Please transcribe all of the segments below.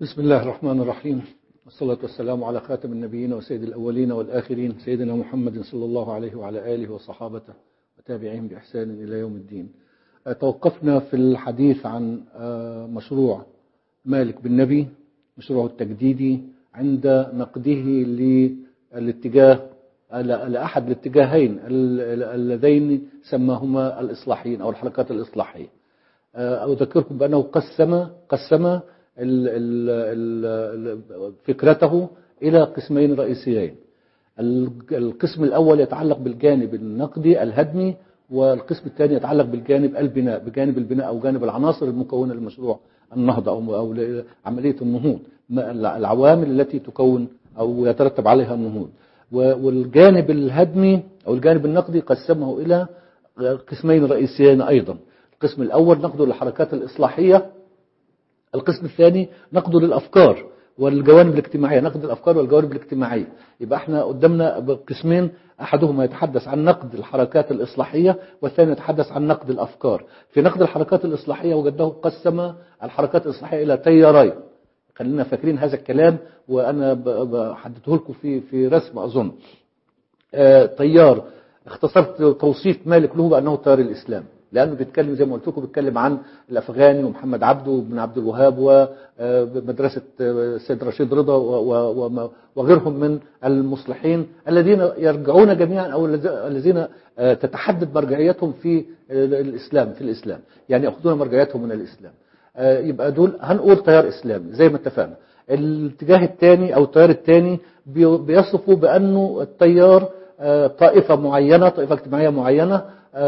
بسم الله الرحمن الرحيم والصلاة والسلام على خاتم النبيين وسيد الأولين والآخرين سيدنا محمد صلى الله عليه وعلى آله وصحابته وتابعين بإحسان إلى يوم الدين توقفنا في الحديث عن مشروع مالك بالنبي مشروع التجديدي عند نقده للاتجاه لأحد الاتجاهين اللذين سماهما الإصلاحيين أو الحركات الإصلاحية أذكركم بأنه قسم قسم ال ال فكرته إلى قسمين رئيسيين القسم الأول يتعلق بالجانب النقدي الهدمي والقسم الثاني يتعلق بالجانب البناء بجانب البناء أو جانب العناصر المكونة للمشروع النهضة أو, أو عملية النهوض العوامل التي تكون أو يترتب عليها النهوض والجانب الهدمي أو الجانب النقدي قسمه إلى قسمين رئيسيين أيضا القسم الأول نقده للحركات الإصلاحية القسم الثاني نقده للأفكار والجوانب الاجتماعية نقد الأفكار والجوانب الاجتماعية يبقى احنا قدامنا قسمين أحدهما يتحدث عن نقد الحركات الإصلاحية والثاني يتحدث عن نقد الأفكار في نقد الحركات الإصلاحية وجده قسم الحركات الإصلاحية إلى تيارين خلينا فاكرين هذا الكلام وأنا بحدده لكم في في رسم أظن آه تيار اختصرت توصيف مالك له بأنه تيار الإسلام لأنه بيتكلم زي ما قلت لكم بيتكلم عن الأفغاني ومحمد عبده وابن عبد الوهاب ومدرسة السيد رشيد رضا وغيرهم من المصلحين الذين يرجعون جميعا أو الذين تتحدد مرجعيتهم في الإسلام في الإسلام يعني يأخذون مرجعيتهم من الإسلام يبقى دول هنقول تيار إسلامي زي ما اتفقنا الاتجاه الثاني أو التيار الثاني بيصفوا بأنه التيار طائفة معينة طائفة اجتماعية معينة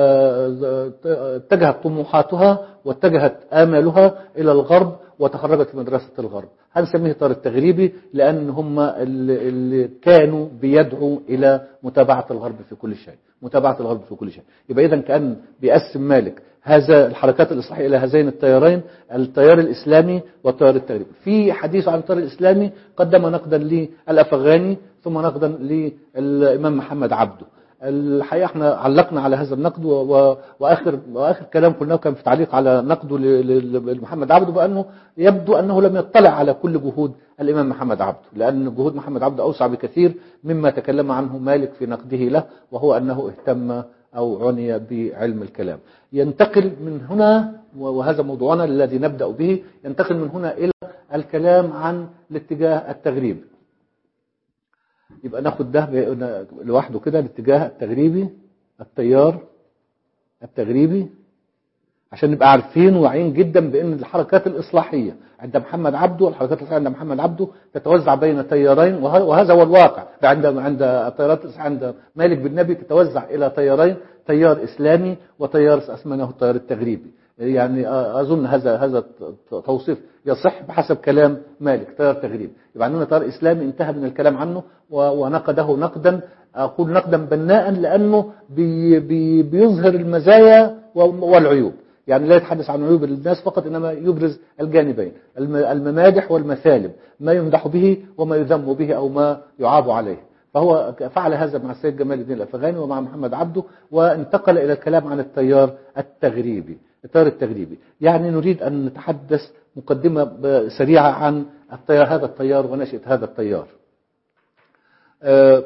اتجهت طموحاتها واتجهت آمالها إلى الغرب وتخرجت في مدرسة الغرب هنسميه التيار التغريبي لأن هم اللي, اللي كانوا بيدعوا إلى متابعة الغرب في كل شيء متابعة الغرب في كل شيء يبقى إذا كأن بيقسم مالك هذا الحركات الإصلاحية إلى هذين التيارين التيار الإسلامي والتيار التغريبي في حديث عن التيار الإسلامي قدم نقدا للأفغاني ثم نقدا للإمام محمد عبده الحقيقة احنا علقنا على هذا النقد وآخر, وآخر كلام قلناه كان في تعليق على نقده لمحمد عبده بأنه يبدو أنه لم يطلع على كل جهود الإمام محمد عبده لأن جهود محمد عبده أوسع بكثير مما تكلم عنه مالك في نقده له وهو أنه اهتم أو عني بعلم الكلام ينتقل من هنا وهذا موضوعنا الذي نبدأ به ينتقل من هنا إلى الكلام عن الاتجاه التغريبي يبقى ناخد ده لوحده كده الاتجاه التغريبي التيار التغريبي عشان نبقى عارفين واعيين جدا بان الحركات الاصلاحيه عند محمد عبده الحركات الاصلاحيه عند محمد عبده تتوزع بين تيارين وهذا هو الواقع عند عند التيارات عند مالك بن نبي تتوزع الى تيارين تيار اسلامي وتيار اسمناه التيار التغريبي يعني اظن هذا هذا توصيف يصح بحسب كلام مالك تيار تغريبي يبقى عندنا تيار اسلامي انتهى من الكلام عنه ونقده نقدا اقول نقدا بناء لانه بي بي بيظهر المزايا والعيوب يعني لا يتحدث عن عيوب الناس فقط انما يبرز الجانبين الممادح والمثالب ما يمدح به وما يذم به او ما يعاب عليه فهو فعل هذا مع السيد جمال الدين الافغاني ومع محمد عبده وانتقل الى الكلام عن التيار التغريبي التيار التغريبي يعني نريد أن نتحدث مقدمة سريعة عن التيار هذا التيار ونشأة هذا التيار أه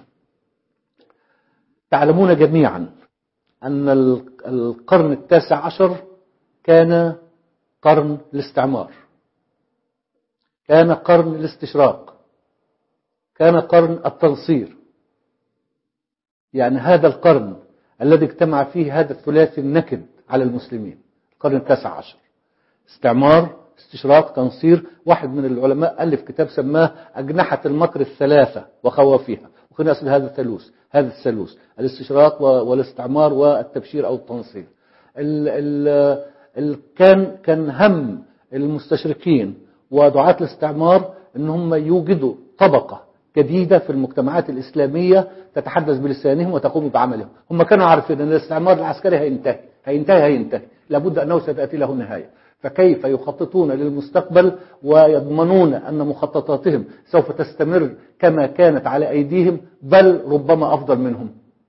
تعلمون جميعا أن القرن التاسع عشر كان قرن الاستعمار كان قرن الاستشراق كان قرن التنصير يعني هذا القرن الذي اجتمع فيه هذا الثلاثي النكد على المسلمين القرن التاسع عشر استعمار استشراق تنصير واحد من العلماء ألف كتاب سماه أجنحة المكر الثلاثة وخوافيها وكان أصل هذا الثالوث هذا الثالوث الاستشراق والاستعمار والتبشير أو التنصير ال ال ال كان كان هم المستشرقين ودعاة الاستعمار ان هم يوجدوا طبقة جديدة في المجتمعات الإسلامية تتحدث بلسانهم وتقوم بعملهم هم كانوا عارفين أن الاستعمار العسكري هينتهي هينتهي هينتهي لابد أنه ستأتي له نهاية فكيف يخططون للمستقبل ويضمنون أن مخططاتهم سوف تستمر كما كانت على أيديهم بل ربما أفضل منهم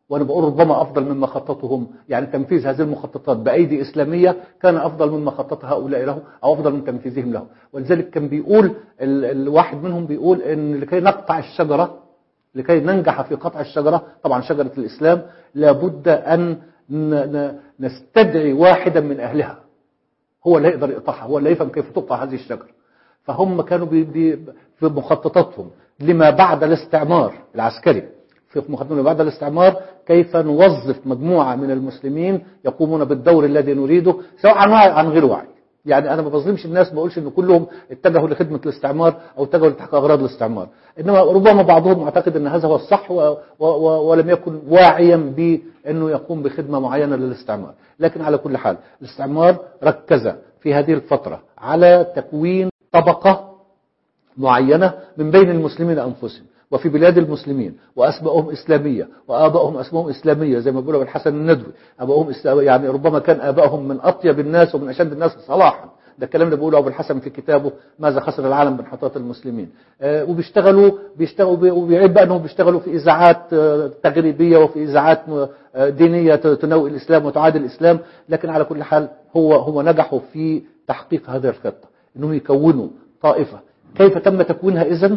وانا بقول ربما افضل مما خططهم يعني تنفيذ هذه المخططات بايدي اسلاميه كان افضل مما خطط هؤلاء له او افضل من تنفيذهم له ولذلك كان بيقول ال- الواحد منهم بيقول ان لكي نقطع الشجره لكي ننجح في قطع الشجره طبعا شجره الاسلام لابد ان ن- ن- نستدعي واحدا من اهلها هو اللي يقدر يقطعها هو اللي يفهم كيف تقطع هذه الشجره فهم كانوا بي بي في مخططاتهم لما بعد الاستعمار العسكري في مخططاتهم لما بعد الاستعمار كيف نوظف مجموعة من المسلمين يقومون بالدور الذي نريده سواء عن وعي عن غير وعي يعني انا ما بظلمش الناس ما بقولش ان كلهم اتجهوا لخدمه الاستعمار او اتجهوا لتحقيق اغراض الاستعمار انما ربما بعضهم معتقد ان هذا هو الصح و و و ولم يكن واعيا بانه يقوم بخدمه معينه للاستعمار لكن على كل حال الاستعمار ركز في هذه الفتره على تكوين طبقه معينة من بين المسلمين أنفسهم وفي بلاد المسلمين وأسمائهم إسلامية وآبائهم أسمائهم إسلامية زي ما بيقولوا الحسن الندوي آبائهم إسلام يعني ربما كان آبائهم من أطيب الناس ومن أشد الناس صلاحا ده الكلام اللي بيقوله أبو الحسن في كتابه ماذا خسر العالم بانحطاط المسلمين آه وبيشتغلوا بيشتغلوا وبيعيب بقى أنهم بيشتغلوا في إذاعات آه تغريبية وفي إذاعات آه دينية تنوي الإسلام وتعادل الإسلام لكن على كل حال هو هو نجحوا في تحقيق هذه الخطة أنهم يكونوا طائفة كيف تم تكوينها إذن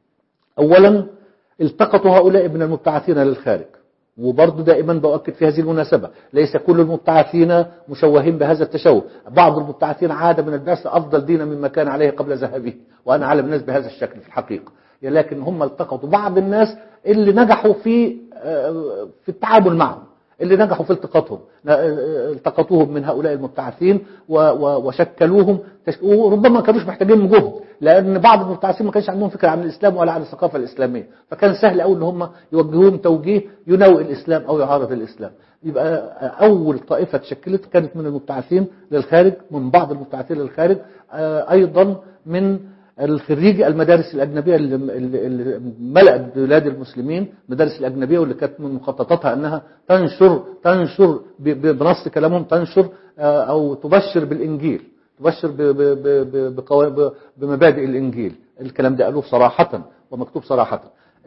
أولا التقطوا هؤلاء من المبتعثين للخارج وبرضه دائما بؤكد في هذه المناسبة ليس كل المبتعثين مشوهين بهذا التشوه بعض المبتعثين عاد من البعث أفضل دينا مما كان عليه قبل ذهابه وأنا أعلم الناس بهذا الشكل في الحقيقة لكن هم التقطوا بعض الناس اللي نجحوا في في التعامل معهم اللي نجحوا في التقاطهم التقطوهم من هؤلاء المبتعثين وشكلوهم وربما ما كانوش محتاجين جهد لان بعض المبتعثين ما كانش عندهم فكره عن الاسلام ولا عن الثقافه الاسلاميه فكان سهل قوي ان هم يوجهوهم توجيه يناوئ الاسلام او يعارض الاسلام يبقى اول طائفه تشكلت كانت من المبتعثين للخارج من بعض المبتعثين للخارج ايضا من الخريجي المدارس الأجنبية اللي ملأت بلاد المسلمين المدارس الأجنبية واللي كانت من مخططاتها أنها تنشر تنشر بنص كلامهم تنشر أو تبشر بالإنجيل تبشر بمبادئ الإنجيل الكلام ده قالوه صراحة ومكتوب صراحة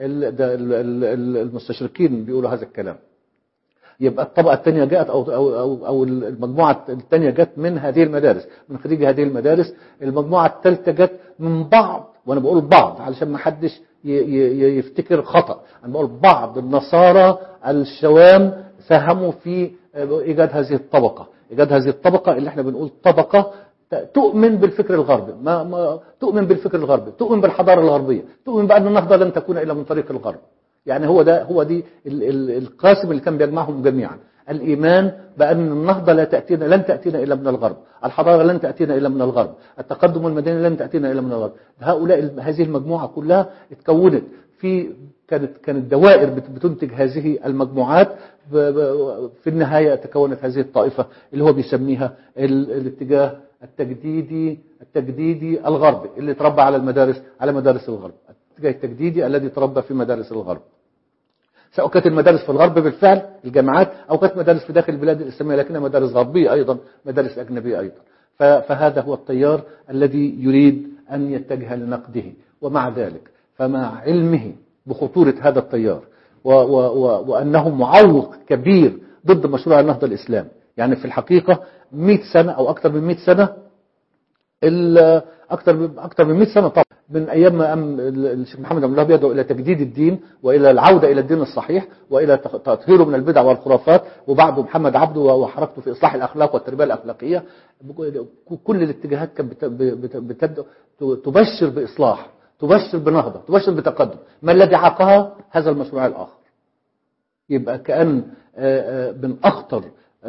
المستشرقين بيقولوا هذا الكلام يبقى الطبقة الثانية جاءت أو, أو, أو, أو المجموعة الثانية جت من هذه المدارس من خريج هذه المدارس المجموعة الثالثة جت من بعض وأنا بقول بعض علشان ما حدش يفتكر خطأ أنا بقول بعض النصارى الشوام ساهموا في إيجاد هذه الطبقة إيجاد هذه الطبقة اللي احنا بنقول طبقة تؤمن بالفكر الغربي ما, ما تؤمن بالفكر الغربي تؤمن بالحضارة الغربية تؤمن بأن النهضة لن تكون إلا من طريق الغرب يعني هو ده هو دي القاسم اللي كان بيجمعهم جميعا الإيمان بأن النهضة لا تأتينا لن تأتينا إلا من الغرب الحضارة لن تأتينا إلا من الغرب التقدم المدني لن تأتينا إلا من الغرب هؤلاء هذه المجموعة كلها اتكونت في كانت كانت دوائر بتنتج هذه المجموعات في النهاية تكونت هذه الطائفة اللي هو بيسميها الاتجاه التجديدي التجديدي الغربي اللي تربى على المدارس على مدارس الغرب الاتجاه التجديدي الذي تربى في مدارس الغرب سواء كانت المدارس في الغرب بالفعل الجامعات أو كانت مدارس في داخل البلاد الإسلامية لكنها مدارس غربية أيضا مدارس أجنبية أيضا فهذا هو التيار الذي يريد أن يتجه لنقده ومع ذلك فمع علمه بخطورة هذا التيار و و و وأنه معوق كبير ضد مشروع النهضة الإسلامي يعني في الحقيقة 100 سنة أو أكثر من 100 سنة أكثر أكثر من 100 سنة طبعا من أيام ما أم الشيخ محمد عبد الله بيدعو إلى تجديد الدين وإلى العودة إلى الدين الصحيح وإلى تطهيره من البدع والخرافات وبعده محمد عبده وحركته في إصلاح الأخلاق والتربية الأخلاقية كل الاتجاهات كانت بتبدأ تبشر بإصلاح تبشر بنهضة تبشر بتقدم ما الذي عاقها هذا المشروع الآخر يبقى كأن من أخطر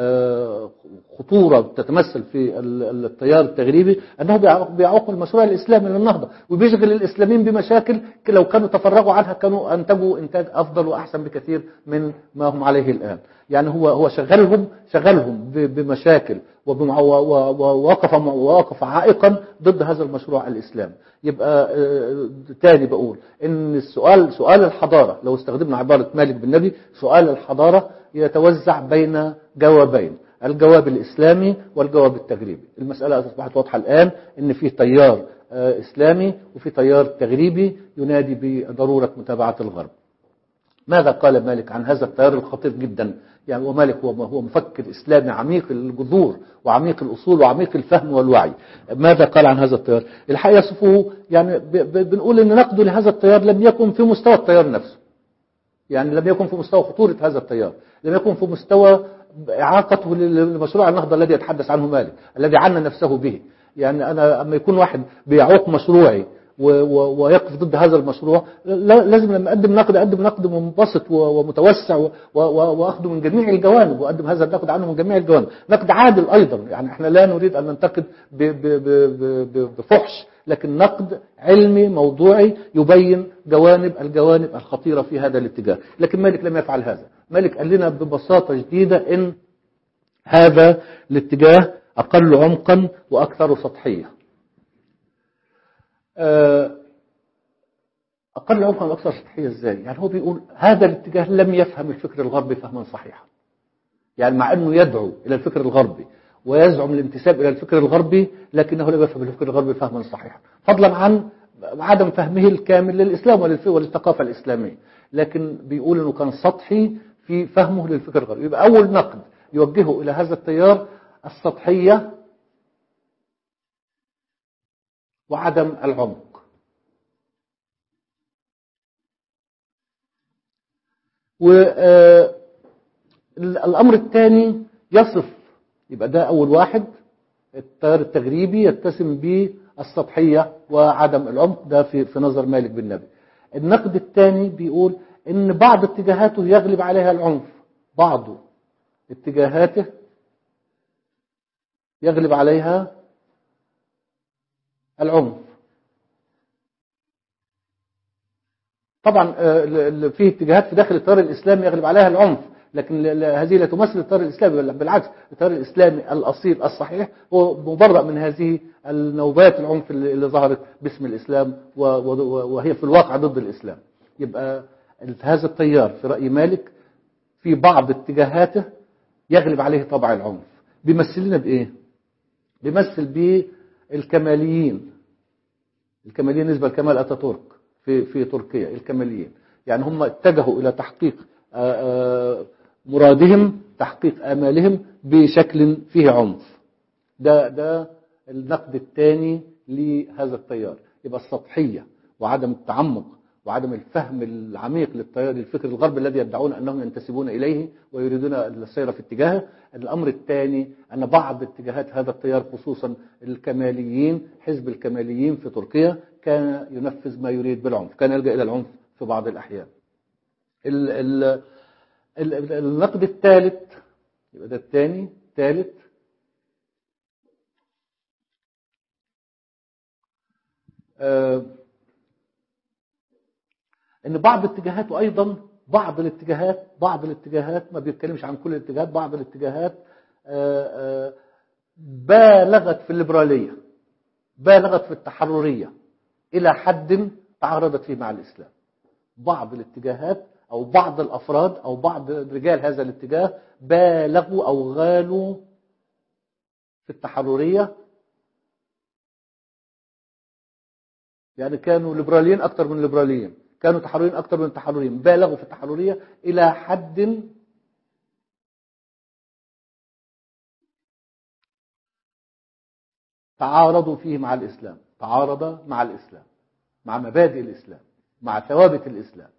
خطورة تتمثل في التيار التغريبي أنه بيعوق المشروع الإسلامي للنهضة وبيشغل الإسلاميين بمشاكل لو كانوا تفرغوا عنها كانوا أنتجوا إنتاج أفضل وأحسن بكثير من ما هم عليه الآن يعني هو هو شغلهم شغلهم بمشاكل ووقف ووقف عائقا ضد هذا المشروع الإسلامي يبقى تاني بقول إن السؤال سؤال الحضارة لو استخدمنا عبارة مالك بالنبي سؤال الحضارة يتوزع بين جوابين الجواب الإسلامي والجواب التغريبي المسألة أصبحت واضحة الآن إن في تيار إسلامي وفي تيار تغريبي ينادي بضرورة متابعة الغرب ماذا قال مالك عن هذا التيار الخطير جدا يعني ومالك هو هو مفكر اسلامي عميق الجذور وعميق الاصول وعميق الفهم والوعي ماذا قال عن هذا التيار الحقيقه يصفه يعني ب- ب- بنقول ان نقده لهذا التيار لم يكن في مستوى التيار نفسه يعني لم يكن في مستوى خطورة هذا التيار لم يكن في مستوى إعاقته لمشروع النهضة الذي يتحدث عنه مالك الذي عنى نفسه به يعني أنا أما يكون واحد بيعوق مشروعي و- و- ويقف ضد هذا المشروع لا- لازم لما أقدم نقد أقدم نقد منبسط و- ومتوسع و- و- وأخذه من جميع الجوانب وأقدم هذا النقد عنه من جميع الجوانب نقد عادل أيضا يعني احنا لا نريد أن ننتقد ب- ب- ب- ب- ب- بفحش لكن نقد علمي موضوعي يبين جوانب الجوانب الخطيرة في هذا الاتجاه لكن مالك لم يفعل هذا مالك قال لنا ببساطة شديدة ان هذا الاتجاه أقل عمقا وأكثر سطحية آه، أقل عمقا وأكثر سطحية إزاي يعني هو بيقول هذا الاتجاه لم يفهم الفكر الغربي فهما صحيحا يعني مع أنه يدعو إلى الفكر الغربي ويزعم الانتساب إلى الفكر الغربي لكنه لا يفهم الفكر الغربي فهما صحيحا فضلا عن عدم فهمه الكامل للإسلام وللف- وللثقافة الإسلامية لكن بيقول أنه كان سطحي في فهمه للفكر الغربي يبقى أول نقد يوجهه إلى هذا التيار السطحية وعدم العمق والأمر الثاني يصف يبقى ده أول واحد التيار التغريبي يتسم بالسطحية وعدم العمق ده في في نظر مالك بن نبي النقد الثاني بيقول ان بعض اتجاهاته يغلب عليها العنف بعض اتجاهاته يغلب عليها العنف طبعا آه، ال- ال- في اتجاهات في داخل التيار الاسلامي يغلب عليها العنف لكن ل- ل- هذه لا تمثل التيار الاسلامي بل بالعكس التيار الاسلامي الاصيل الصحيح هو مبرأ من هذه النوبات العنف اللي اللي ظهرت باسم الاسلام و- و- وهي في الواقع ضد الاسلام يبقى هذا التيار في راي مالك في بعض اتجاهاته يغلب عليه طبع العنف بيمثل لنا بايه بيمثل بالكماليين الكماليين نسبة لكمال أتاتورك في في تركيا الكماليين يعني هم اتجهوا إلى تحقيق آه، آه، مرادهم تحقيق آمالهم بشكل فيه عنف ده ده النقد الثاني لهذا التيار يبقى السطحية وعدم التعمق وعدم الفهم العميق للتيار الفكر الغربي الذي يدعون انهم ينتسبون اليه ويريدون السير في اتجاهه الامر الثاني ان بعض اتجاهات هذا التيار خصوصا الكماليين حزب الكماليين في تركيا كان ينفذ ما يريد بالعنف كان يلجا الى العنف في بعض الاحيان ال ال ال النقد الثالث يبقى ده الثاني الثالث آه ان بعض اتجاهاته ايضا بعض الاتجاهات بعض الاتجاهات ما بيتكلمش عن كل الاتجاهات بعض الاتجاهات آه، آه، بالغت في الليبراليه بالغت في التحرريه الى حد تعارضت فيه مع الاسلام بعض الاتجاهات او بعض الافراد او بعض رجال هذا الاتجاه بالغوا او غالوا في التحرريه يعني كانوا ليبراليين اكتر من ليبراليين كانوا تحرريين اكتر من تحرريين بالغوا في التحرريه الى حد تعارضوا فيه مع الاسلام تعارض مع الاسلام مع مبادئ الاسلام مع ثوابت الاسلام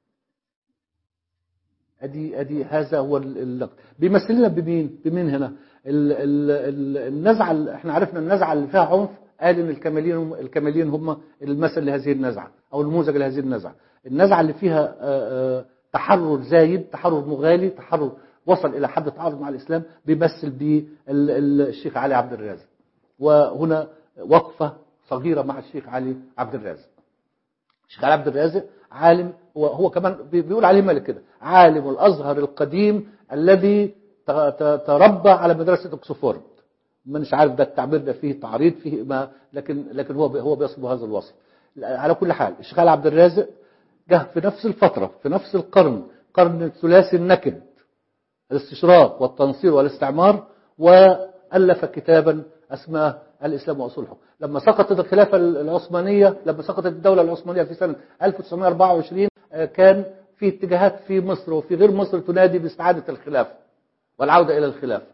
ادي ادي هذا هو ال- اللقب بيمثل لنا بمين بمين هنا ال ال ال النزعه اللي- احنا عرفنا النزعه اللي فيها عنف قال ان الكماليين هم الكماليين هم المثل لهذه النزعه او النموذج لهذه النزعه النزعه اللي فيها آه، آه، تحرر زايد تحرر مغالي تحرر وصل الى حد تعارض مع الاسلام بيمثل بالشيخ علي عبد الرازق وهنا وقفه صغيره مع الشيخ علي عبد الرازق الشيخ علي عبد الرازق عالم هو هو كمان بي- بيقول عليه مالك كده عالم الازهر القديم الذي ت- ت- تربى على مدرسه اوكسفورد مش عارف ده التعبير ده فيه تعريض فيه ما لكن لكن هو بي- هو بيصف هذا الوصف على كل حال الشيخ علي عبد الرازق جه في نفس الفتره في نفس القرن قرن الثلاثي النكد الاستشراق والتنصير والاستعمار والف كتابا اسماه الاسلام واصول الحكم لما سقطت الخلافه العثمانيه لما سقطت الدوله العثمانيه في سنه 1924 آه، كان في اتجاهات في مصر وفي غير مصر تنادي باستعادة الخلافة والعودة إلى الخلافة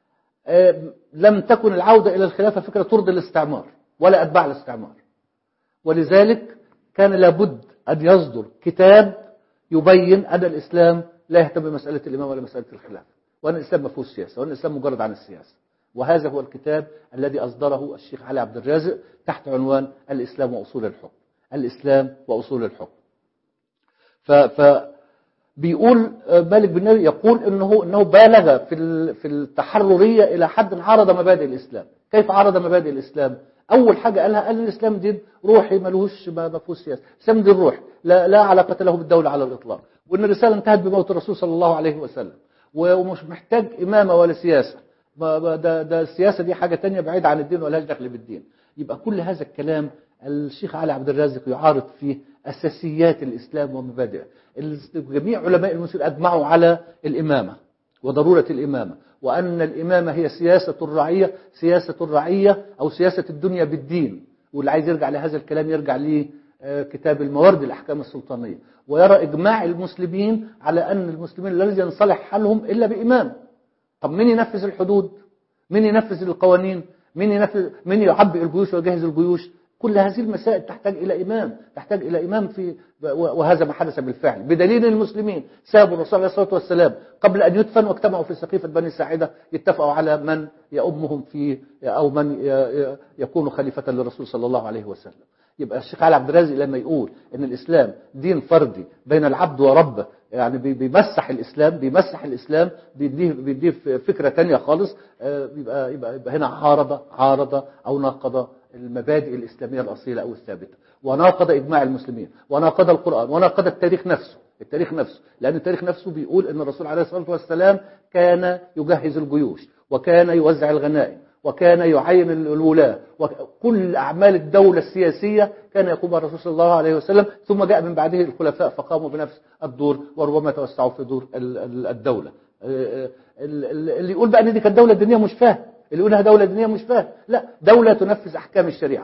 آه، لم تكن العودة إلى الخلافة فكرة ترضي الاستعمار ولا أتباع الاستعمار ولذلك كان لابد أن يصدر كتاب يبين أن الإسلام لا يهتم بمسألة الإمام ولا مسألة الخلافة وأن الإسلام ما فيهوش سياسة وأن الإسلام مجرد عن السياسة وهذا هو الكتاب الذي أصدره الشيخ علي عبد الرازق تحت عنوان الإسلام وأصول الحكم الإسلام وأصول الحكم ف, ف بيقول مالك بن نبي يقول انه انه بالغ في ال- في التحرريه الى حد عارض مبادئ الاسلام، كيف عارض مبادئ الاسلام؟ اول حاجه قالها قال الاسلام دين روحي ملوش ما ما فيهوش سياسه، الاسلام دين روح لا لا علاقه له بالدوله على الاطلاق، وان الرساله انتهت بموت الرسول صلى الله عليه وسلم، و- ومش محتاج امامه ولا سياسه، ما- ما ده ده السياسه دي حاجه تانية بعيده عن الدين ولا دخل بالدين، يبقى كل هذا الكلام الشيخ علي عبد الرازق يعارض فيه اساسيات الاسلام ومبادئه، جميع علماء المسلمين اجمعوا على الامامه وضروره الامامه، وان الامامه هي سياسه الرعيه، سياسه الرعيه او سياسه الدنيا بالدين، واللي عايز يرجع لهذا الكلام يرجع لكتاب الموارد الاحكام السلطانيه، ويرى اجماع المسلمين على ان المسلمين لا ينصلح حالهم الا بامام. طب مين ينفذ الحدود؟ مين ينفذ القوانين؟ مين ينفذ مين يعبئ الجيوش ويجهز الجيوش؟ كل هذه المسائل تحتاج الى امام، تحتاج الى امام في وهذا ما حدث بالفعل، بدليل المسلمين سابوا الرسول عليه الصلاه والسلام قبل ان يدفن واجتمعوا في سقيفه بني ساعده يتفقوا على من يؤمهم في او من يكون خليفه للرسول صلى الله عليه وسلم. يبقى الشيخ علي عبد الرازق لما يقول ان الاسلام دين فردي بين العبد وربه يعني بي- بيمسح الاسلام بيمسح الاسلام بيديه بيديه فكره تانية خالص آه، يبقى يبقى, يبقى هنا عارض عارض او ناقض المبادئ الاسلاميه الاصيله او الثابته وناقض اجماع المسلمين وناقض القران وناقض التاريخ نفسه التاريخ نفسه لان التاريخ نفسه بيقول ان الرسول عليه الصلاه والسلام كان يجهز الجيوش وكان يوزع الغنائم وكان يعين الولاة وكل أعمال الدولة السياسية كان يقوم الرسول صلى الله عليه وسلم ثم جاء من بعده الخلفاء فقاموا بنفس الدور وربما توسعوا في دور ال- ال- الدولة ال- ال- اللي يقول بقى ان دي كانت دولة دينية مش فاهم اللي يقولها دولة دينية مش فاهم لا دولة تنفذ أحكام الشريعة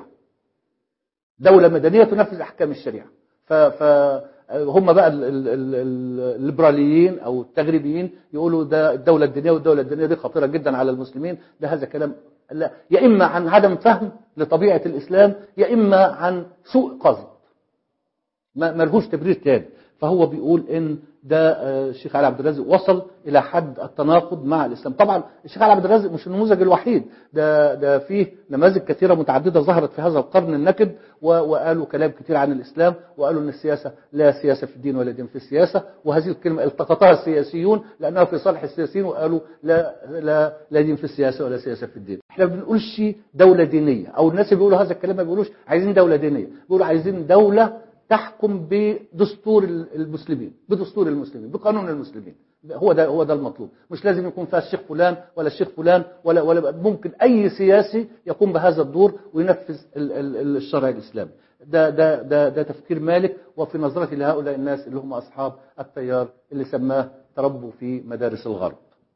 دولة مدنية تنفذ أحكام الشريعة ف فهم بقى ال- ال- ال- ال- الليبراليين أو التغريبيين يقولوا ده الدولة الدينية والدولة الدينية دي خطيرة جدا على المسلمين ده هذا كلام لا يا إما عن عدم فهم لطبيعة الإسلام يا إما عن سوء قصد ما ملهوش تبرير تاني فهو بيقول ان ده آه، الشيخ علي عبد الرازق وصل الى حد التناقض مع الاسلام طبعا الشيخ علي عبد الرازق مش النموذج الوحيد ده ده فيه نماذج كثيره متعدده ظهرت في هذا القرن النكد و- وقالوا كلام كثير عن الاسلام وقالوا ان السياسه لا سياسه في الدين ولا دين في السياسه وهذه الكلمه التقطها السياسيون لانها في صالح السياسيين وقالوا لا لا لا دين في السياسه ولا سياسه في الدين احنا ما بنقولش دوله دينيه او الناس اللي بيقولوا هذا الكلام ما بيقولوش عايزين دوله دينيه بيقولوا عايزين دوله تحكم بدستور المسلمين بدستور المسلمين بقانون المسلمين هو ده هو ده المطلوب مش لازم يكون فيها الشيخ فلان ولا الشيخ فلان ولا ولا ممكن اي سياسي يقوم بهذا الدور وينفذ ال- ال- الشرع الاسلامي ده ده ده ده تفكير مالك وفي نظرتي لهؤلاء الناس اللي هم اصحاب التيار اللي سماه تربوا في مدارس الغرب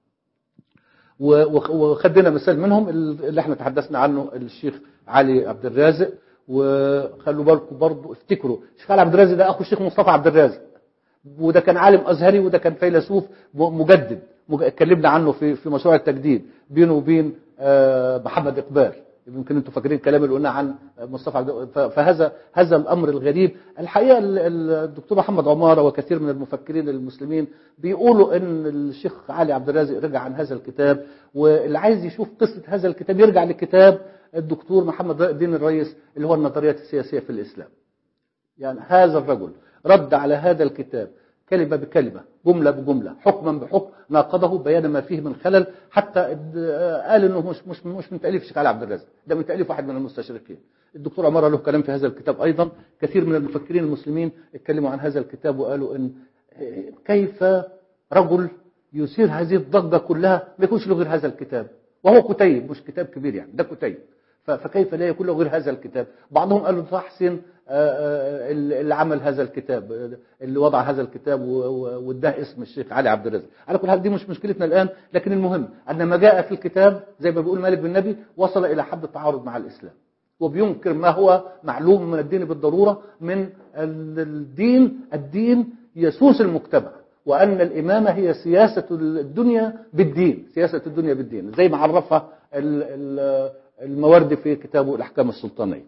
و- وخ- وخدنا مثال منهم اللي احنا تحدثنا عنه الشيخ علي عبد الرازق وخلوا بالكم برضو افتكروا الشيخ علي عبد الرازق ده اخو الشيخ مصطفى عبد الرازق وده كان عالم ازهري وده كان فيلسوف م- مجدد مج- اتكلمنا عنه في في مشروع التجديد بينه وبين آه، محمد اقبال يمكن انتم فاكرين الكلام اللي قلناه عن مصطفى عبد ف- فهذا هذا الامر الغريب الحقيقه ال- ال- الدكتور محمد عماره وكثير من المفكرين المسلمين بيقولوا ان الشيخ علي عبد الرازق رجع عن هذا الكتاب واللي عايز يشوف قصه هذا الكتاب يرجع لكتاب الدكتور محمد الدين الرئيس اللي هو النظريات السياسيه في الاسلام يعني هذا الرجل رد على هذا الكتاب كلمة بكلمة جملة بجملة حكما بحكم ناقضه بيان ما فيه من خلل حتى اد- قال انه مش مش مش من تاليف الشيخ علي عبد الرازق ده من تاليف واحد من المستشرقين الدكتور عمارة له كلام في هذا الكتاب ايضا كثير من المفكرين المسلمين اتكلموا عن هذا الكتاب وقالوا ان كيف رجل يثير هذه الضجة كلها ما يكونش له غير هذا الكتاب وهو كتيب مش كتاب كبير يعني ده كتيب ف- فكيف لا يكون له غير هذا الكتاب بعضهم قالوا تحسن اللي عمل هذا الكتاب اللي وضع هذا الكتاب و- و- واداه اسم الشيخ علي عبد الرازق على كل حال دي مش مشكلتنا الان لكن المهم ان ما جاء في الكتاب زي ما بيقول مالك بن نبي وصل الى حد التعارض مع الاسلام وبينكر ما هو معلوم من الدين بالضروره من ال- الدين الدين يسوس المجتمع وأن الإمامة هي سياسة الدنيا بالدين سياسة الدنيا بالدين زي ما عرفها ال- ال- المواردي في كتابه الأحكام السلطانية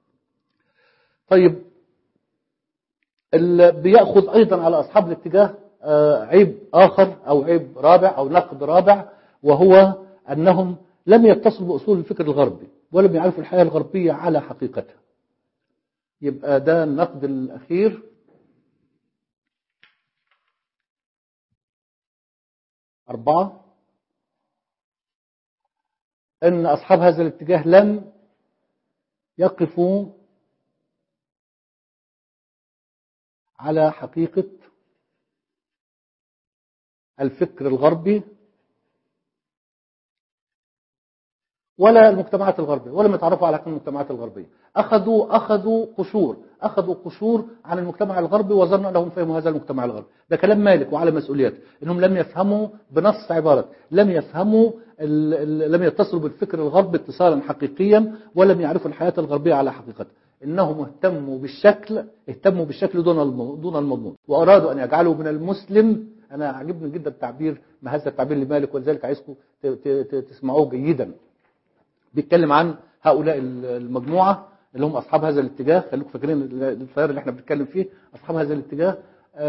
طيب ال- بيأخذ أيضا على أصحاب الاتجاه آه، عيب آخر أو عيب رابع أو نقد رابع وهو أنهم لم يتصلوا بأصول الفكر الغربي ولم يعرفوا الحياة الغربية على حقيقتها يبقى ده النقد الأخير أربعة أن أصحاب هذا الاتجاه لم يقفوا على حقيقة الفكر الغربي ولا المجتمعات الغربية ولا يتعرفوا على المجتمعات الغربية أخذوا أخذوا قشور أخذوا قشور عن المجتمع الغربي وظنوا أنهم فهموا هذا المجتمع الغربي ده كلام مالك وعلى مسؤوليته إنهم لم يفهموا بنص عبارة لم يفهموا ال- ال- لم يتصلوا بالفكر الغربي اتصالا حقيقيا ولم يعرفوا الحياة الغربية على حقيقتها إنهم اهتموا بالشكل اهتموا بالشكل دون الم- دون المضمون وأرادوا أن يجعلوا من المسلم أنا عجبني جدا التعبير ما هذا التعبير لمالك ولذلك عايزكم ت- ت- ت- تسمعوه جيدا بيتكلم عن هؤلاء المجموعة اللي هم أصحاب هذا الاتجاه خليكم فاكرين التيار اللي احنا بنتكلم فيه أصحاب هذا الاتجاه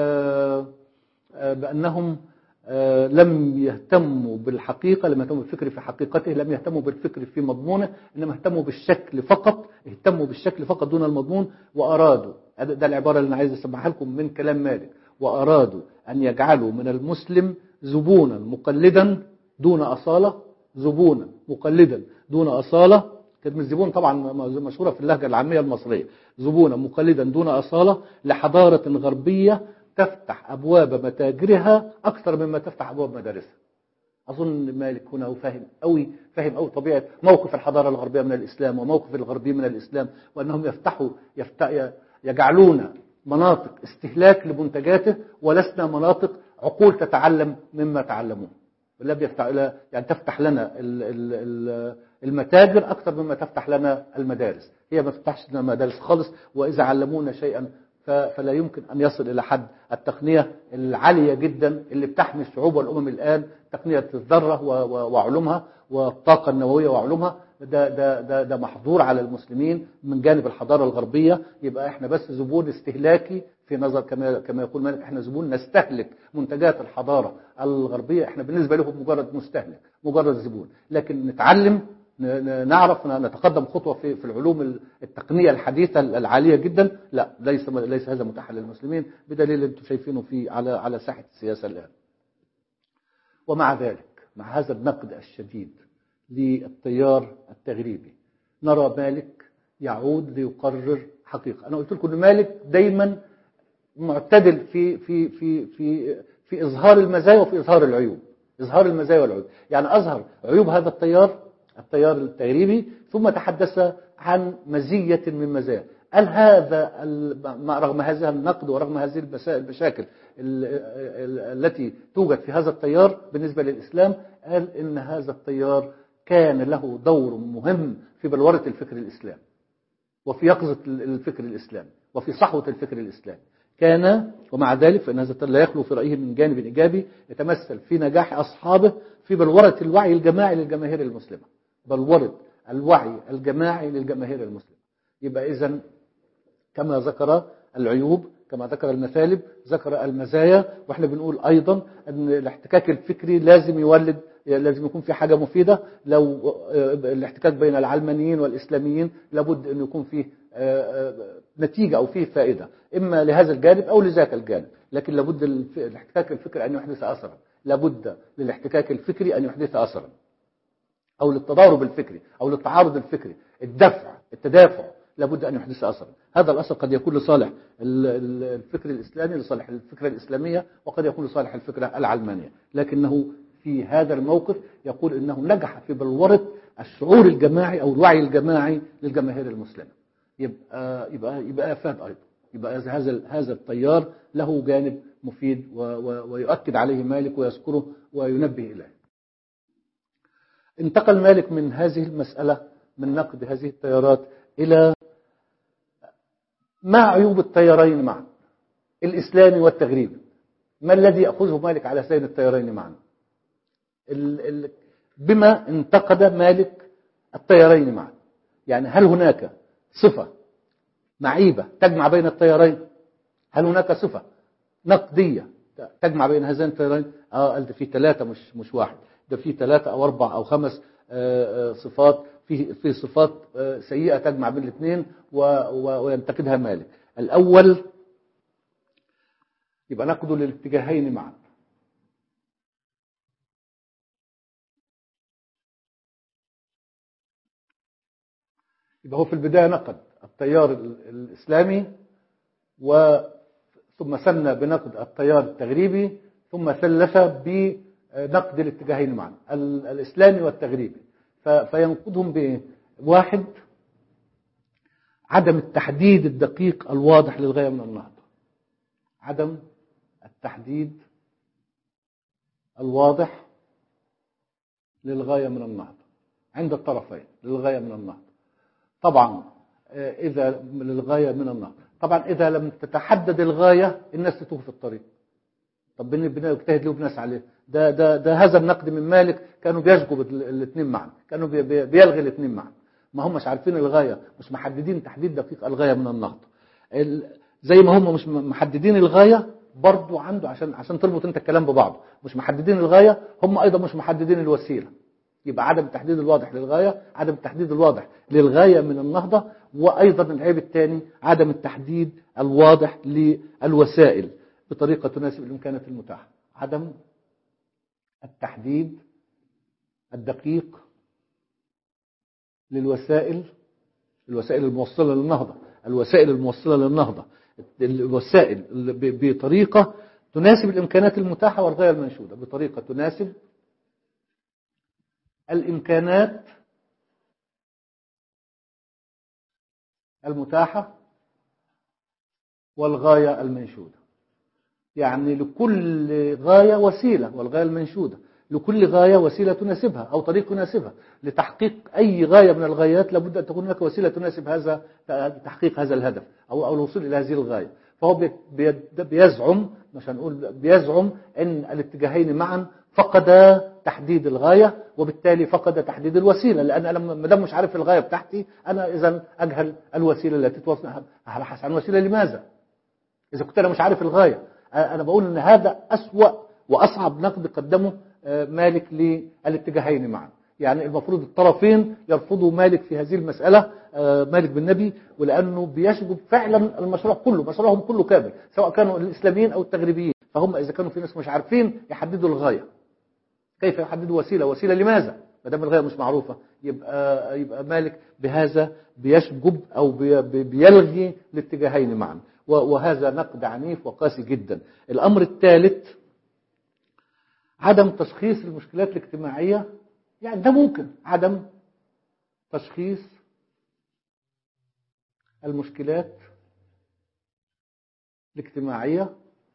آه، آه، بأنهم آه، لم يهتموا بالحقيقة لم يهتموا بالفكر في حقيقته لم يهتموا بالفكر في مضمونه إنما اهتموا بالشكل فقط اهتموا بالشكل فقط دون المضمون وأرادوا هذا- ده العبارة اللي أنا عايز أسمعها لكم من كلام مالك وأرادوا أن يجعلوا من المسلم زبونا مقلدا دون أصالة زبونا مقلدا دون أصالة كلمة زبون طبعا م- مشهورة في اللهجة العامية المصرية زبونا مقلدا دون أصالة لحضارة غربية تفتح أبواب متاجرها أكثر مما تفتح أبواب مدارسها أظن مالك هنا وفاهم قوي فاهم قوي طبيعة موقف الحضارة الغربية من الإسلام وموقف الغربي من الإسلام وأنهم يفتحوا يفت... يجعلون مناطق استهلاك لمنتجاته ولسنا مناطق عقول تتعلم مما تعلمون لم يفتح لا- يعني تفتح لنا ال- ال- ال- المتاجر أكثر مما تفتح لنا المدارس هي ما تفتحش لنا مدارس خالص وإذا علمونا شيئا ف- فلا يمكن أن يصل إلى حد التقنية العالية جدا اللي بتحمي الشعوب والأمم الآن تقنية الذرة و- و- وعلومها والطاقة النووية وعلومها ده, ده, ده, ده محظور على المسلمين من جانب الحضارة الغربية يبقى احنا بس زبون استهلاكي في نظر كما كما يقول مالك احنا زبون نستهلك منتجات الحضارة الغربية احنا بالنسبة لهم مجرد مستهلك مجرد زبون لكن نتعلم ن- ن- نعرف ن- نتقدم خطوة في في العلوم التقنية الحديثة العالية جدا لا ليس ليس هذا متاحا للمسلمين بدليل اللي انتم شايفينه في على على ساحة السياسة الآن ومع ذلك مع هذا النقد الشديد للتيار التغريبي نرى مالك يعود ليقرر حقيقة أنا قلت لكم أن مالك دايما معتدل في في في في في إظهار المزايا وفي إظهار العيوب إظهار المزايا والعيوب يعني أظهر عيوب هذا التيار التيار التغريبي ثم تحدث عن مزية من مزايا قال هذا ال- مع- رغم هذا النقد ورغم هذه المسا- المشاكل ال- ال- التي توجد في هذا التيار بالنسبة للإسلام قال إن هذا التيار كان له دور مهم في بلورة الفكر الإسلامي وفي يقظة الفكر الإسلامي وفي صحوة الفكر الإسلامي كان ومع ذلك فإن هذا لا يخلو في رأيه من جانب إيجابي يتمثل في نجاح أصحابه في بلورة الوعي الجماعي للجماهير المسلمة بلورة الوعي الجماعي للجماهير المسلمة يبقى إذا كما ذكر العيوب كما ذكر المثالب ذكر المزايا واحنا بنقول ايضا ان الاحتكاك الفكري لازم يولد لازم يكون في حاجه مفيده لو آه، الاحتكاك بين العلمانيين والاسلاميين لابد ان يكون فيه آه، آه، نتيجه او فيه فائده اما لهذا الجانب او لذاك الجانب لكن لابد الف- الاحتكاك الفكري ان يحدث اثرا لابد للاحتكاك الفكري ان يحدث اثرا أو للتضارب الفكري أو للتعارض الفكري الدفع التدافع لابد أن يحدث أثرا هذا الأثر قد يكون لصالح ال- ال- الفكر الإسلامي لصالح الفكرة الإسلامية وقد يكون لصالح الفكرة العلمانية لكنه في هذا الموقف يقول إنه نجح في بلورة الشعور الجماعي أو الوعي الجماعي للجماهير المسلمة يبقى يبقى يبقى افاد ايضا يبقى هذا هذا التيار له جانب مفيد و- و- ويؤكد عليه مالك ويذكره وينبه اليه انتقل مالك من هذه المسألة من نقد هذه التيارات إلى ما عيوب التيارين معا الإسلامي والتغريبي ما الذي يأخذه مالك على هذين التيارين معا ال- ال- بما انتقد مالك التيارين معا يعني هل هناك صفة معيبة تجمع بين التيارين هل هناك صفة نقدية تجمع بين هذين التيارين اه قال ده في ثلاثة مش مش واحد ده في ثلاثة أو أربع أو خمس آه، آه، صفات في في صفات آه، سيئة تجمع بين الاثنين و- و- وينتقدها مالك الأول يبقى نقد للاتجاهين معا يبقى هو في البداية نقد التيار ال- الإسلامي و ثم سن بنقد التيار التغريبي ثم ثلث بنقد الاتجاهين معا ال- الإسلامي والتغريبي ف- فينقدهم بإيه؟ واحد عدم التحديد الدقيق الواضح للغاية من النهضة عدم التحديد الواضح للغاية من النهضة عند الطرفين للغاية من النهضة طبعا آه، إذا للغاية من النهضة طبعا إذا لم تتحدد الغاية الناس تتوه في الطريق طب بن- بنجتهد ليه وبناس عليه ده ده ده هذا النقد من مالك كانوا بيشجبوا الاثنين معا كانوا بي- بي- بيلغي الاثنين معا ما همش عارفين الغاية مش محددين تحديد دقيق الغاية من النهضة ال- زي ما هم مش م- محددين الغاية برضو عنده عشان عشان تربط انت الكلام ببعضه مش محددين الغاية هم ايضا مش محددين الوسيلة يبقى عدم التحديد الواضح للغاية عدم التحديد الواضح للغاية من النهضة وأيضا العيب الثاني عدم التحديد الواضح للوسائل بطريقة تناسب الإمكانات المتاحة عدم التحديد الدقيق للوسائل الوسائل الموصلة للنهضة الوسائل الموصلة للنهضة الوسائل اللي ب- بطريقة تناسب الإمكانات المتاحة والغاية المنشودة بطريقة تناسب الإمكانات المتاحة والغاية المنشودة يعني لكل غاية وسيلة والغاية المنشودة لكل غاية وسيلة تناسبها أو طريق يناسبها لتحقيق أي غاية من الغايات لابد أن تكون هناك وسيلة تناسب هذا تحقيق هذا الهدف أو أو الوصول إلى هذه الغاية فهو بي- بي- بيزعم مش هنقول بيزعم أن الاتجاهين معا فقدا تحديد الغاية وبالتالي فقد تحديد الوسيلة لأن أنا ما دام مش عارف الغاية بتاعتي أنا إذا أجهل الوسيلة التي توصل هبحث عن وسيلة لماذا؟ إذا كنت أنا مش عارف الغاية أنا بقول أن هذا أسوأ وأصعب نقد قدمه آه، مالك للاتجاهين معا يعني المفروض الطرفين يرفضوا مالك في هذه المسألة آه، مالك بن نبي ولأنه بيشجب فعلا المشروع كله مشروعهم كله كامل سواء كانوا الإسلاميين أو التغريبيين فهم إذا كانوا في ناس مش عارفين يحددوا الغاية كيف يحددوا وسيلة وسيلة لماذا ما دام الغاية مش معروفة يبقى يبقى مالك بهذا بيشجب أو بي- بي- بيلغي الاتجاهين معا و- وهذا نقد عنيف وقاسي جدا الأمر الثالث عدم تشخيص المشكلات الاجتماعية يعني ده ممكن عدم تشخيص المشكلات الاجتماعية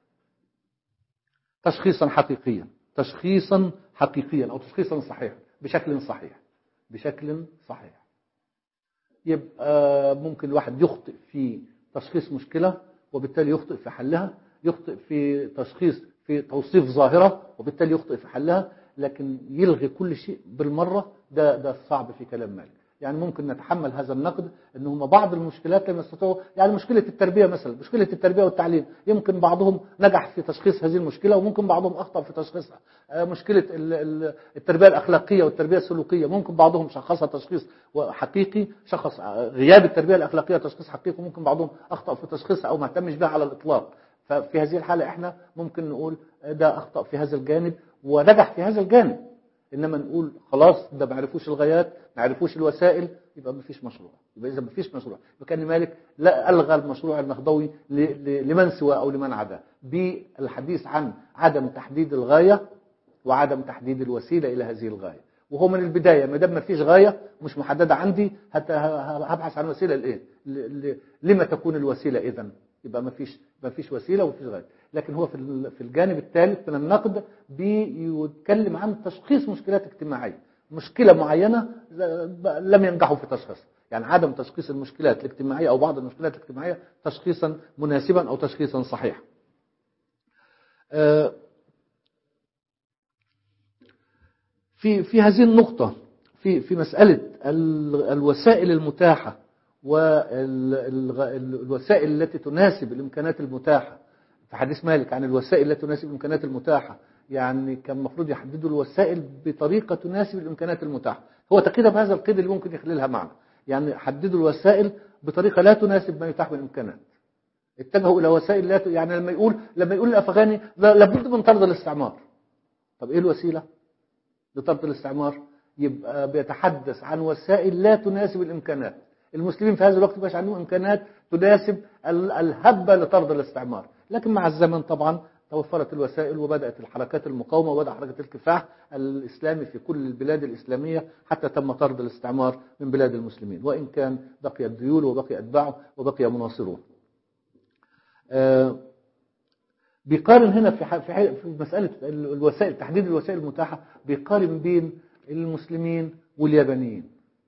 تشخيصا حقيقيا تشخيصا حقيقيا أو تشخيصا صحيحا بشكل صحيح بشكل صحيح يبقى ممكن الواحد يخطئ في تشخيص مشكلة وبالتالي يخطئ في حلها يخطئ في تشخيص في توصيف ظاهرة وبالتالي يخطئ في حلها لكن يلغي كل شيء بالمرة ده ده صعب في كلام مالك يعني ممكن نتحمل هذا النقد ان هم بعض المشكلات لم يستطيعوا يعني مشكله التربيه مثلا مشكله التربيه والتعليم يمكن بعضهم نجح في تشخيص هذه المشكله وممكن بعضهم اخطا في تشخيصها آه، مشكله ال- ال- التربيه الاخلاقيه والتربيه السلوكيه ممكن بعضهم شخصها تشخيص حقيقي شخص آه، غياب التربيه الاخلاقيه تشخيص حقيقي وممكن بعضهم اخطا في تشخيصها او ما اهتمش بها على الاطلاق ففي هذه الحاله احنا ممكن نقول ده اخطا في هذا الجانب ونجح في هذا الجانب انما نقول خلاص ده ما عرفوش الغايات ما عرفوش الوسائل يبقى ما فيش مشروع يبقى اذا ما فيش مشروع وكان مالك لا الغى المشروع النهضوي ل- ل- لمن سوى او لمن عداه بالحديث عن عدم تحديد الغايه وعدم تحديد الوسيله الى هذه الغايه وهو من البدايه ما دام ما فيش غايه مش محدده عندي هت- ه- هبحث عن وسيله لايه ل- ل- لما تكون الوسيله اذا يبقى ما فيش ما فيش وسيله وما فيش غايه لكن هو في ال- في الجانب الثالث من النقد بيتكلم عن تشخيص مشكلات اجتماعيه مشكله معينه لم ينجحوا في تشخيصها يعني عدم تشخيص المشكلات الاجتماعيه او بعض المشكلات الاجتماعيه تشخيصا مناسبا او تشخيصا صحيحا آه، في في هذه النقطة في في مسألة ال- الوسائل المتاحة والوسائل التي تناسب الإمكانات المتاحة في حديث مالك عن الوسائل التي تناسب الإمكانات المتاحة يعني كان المفروض يحددوا الوسائل بطريقة تناسب الإمكانات المتاحة هو تقييدها بهذا القيد اللي ممكن يخللها معنى يعني حددوا الوسائل بطريقة لا تناسب ما يتاح من الإمكانات اتجهوا إلى وسائل لا ت... يعني لما يقول لما يقول الأفغاني لا- لابد من طرد الاستعمار طب إيه الوسيلة لطرد الاستعمار يبقى بيتحدث عن وسائل لا تناسب الإمكانات المسلمين في هذا الوقت مش عندهم إمكانات تناسب ال- الهبة لطرد الاستعمار لكن مع الزمن طبعا توفرت الوسائل وبدأت الحركات المقاومة وبدأ حركة الكفاح الإسلامي في كل البلاد الإسلامية حتى تم طرد الاستعمار من بلاد المسلمين وإن كان بقي الديول وبقي أتباعه وبقي مناصروه آه، بيقارن هنا في ح- في ح- في مسألة ال- الوسائل تحديد الوسائل المتاحة بيقارن بين المسلمين واليابانيين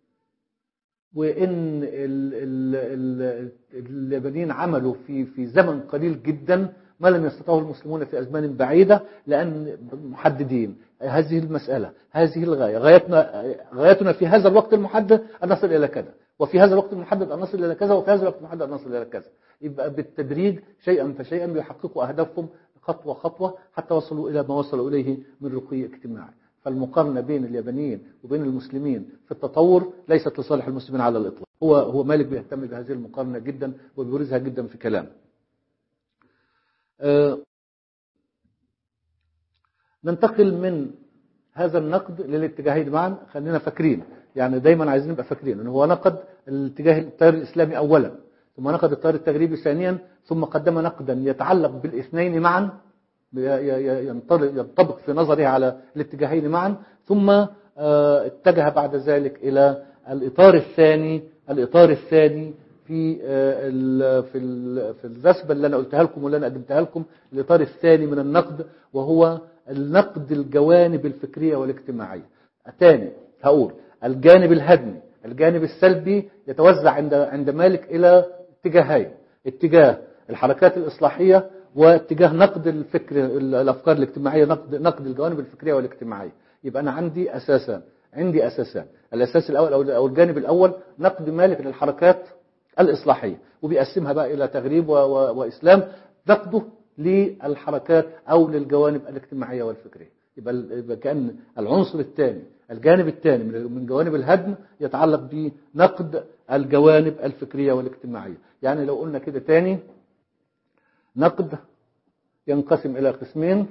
وإن ال ال ال اليابانيين عملوا في في زمن قليل جدا ما لم يستطعه المسلمون في أزمان بعيدة لأن محددين هذه المسألة هذه الغاية غايتنا غايتنا في هذا الوقت المحدد أن نصل إلى كذا وفي هذا الوقت المحدد أن نصل إلى كذا وفي هذا الوقت المحدد أن نصل إلى كذا يبقى بالتدريج شيئا فشيئا بيحققوا أهدافهم خطوة خطوة حتى وصلوا إلى ما وصلوا إليه من رقي اجتماعي فالمقارنة بين اليابانيين وبين المسلمين في التطور ليست لصالح المسلمين على الإطلاق هو هو مالك بيهتم بهذه المقارنة جدا وبيبرزها جدا في كلامه آه، ننتقل من هذا النقد للاتجاهين معا خلينا فاكرين يعني دايما عايزين نبقى فاكرين ان هو نقد الاتجاه التيار الاسلامي اولا ثم نقد التيار التغريبي ثانيا ثم قدم نقدا يتعلق بالاثنين معا ي- ي- ينطلق- ينطبق في نظره على الاتجاهين معا ثم آه، اتجه بعد ذلك الى الاطار الثاني الاطار الثاني في آه، ال- في ال- في الرسبه اللي انا قلتها لكم واللي انا قدمتها لكم الاطار الثاني من النقد وهو النقد الجوانب الفكريه والاجتماعيه تاني هقول الجانب الهدمي الجانب السلبي يتوزع عند عند مالك الى اتجاهين اتجاه الحركات الاصلاحيه واتجاه نقد الفكر الافكار الاجتماعيه نقد نقد الجوانب الفكريه والاجتماعيه يبقى انا عندي اساسان عندي اساسان الاساس الاول او أو الجانب الاول نقد مالك للحركات الاصلاحيه وبيقسمها بقى الى تغريب و- و- واسلام نقده للحركات او للجوانب الاجتماعيه والفكريه يبقى ال- يبقى كان العنصر الثاني الجانب الثاني من من جوانب الهدم يتعلق بنقد الجوانب الفكريه والاجتماعيه يعني لو قلنا كده تاني نقد ينقسم الى قسمين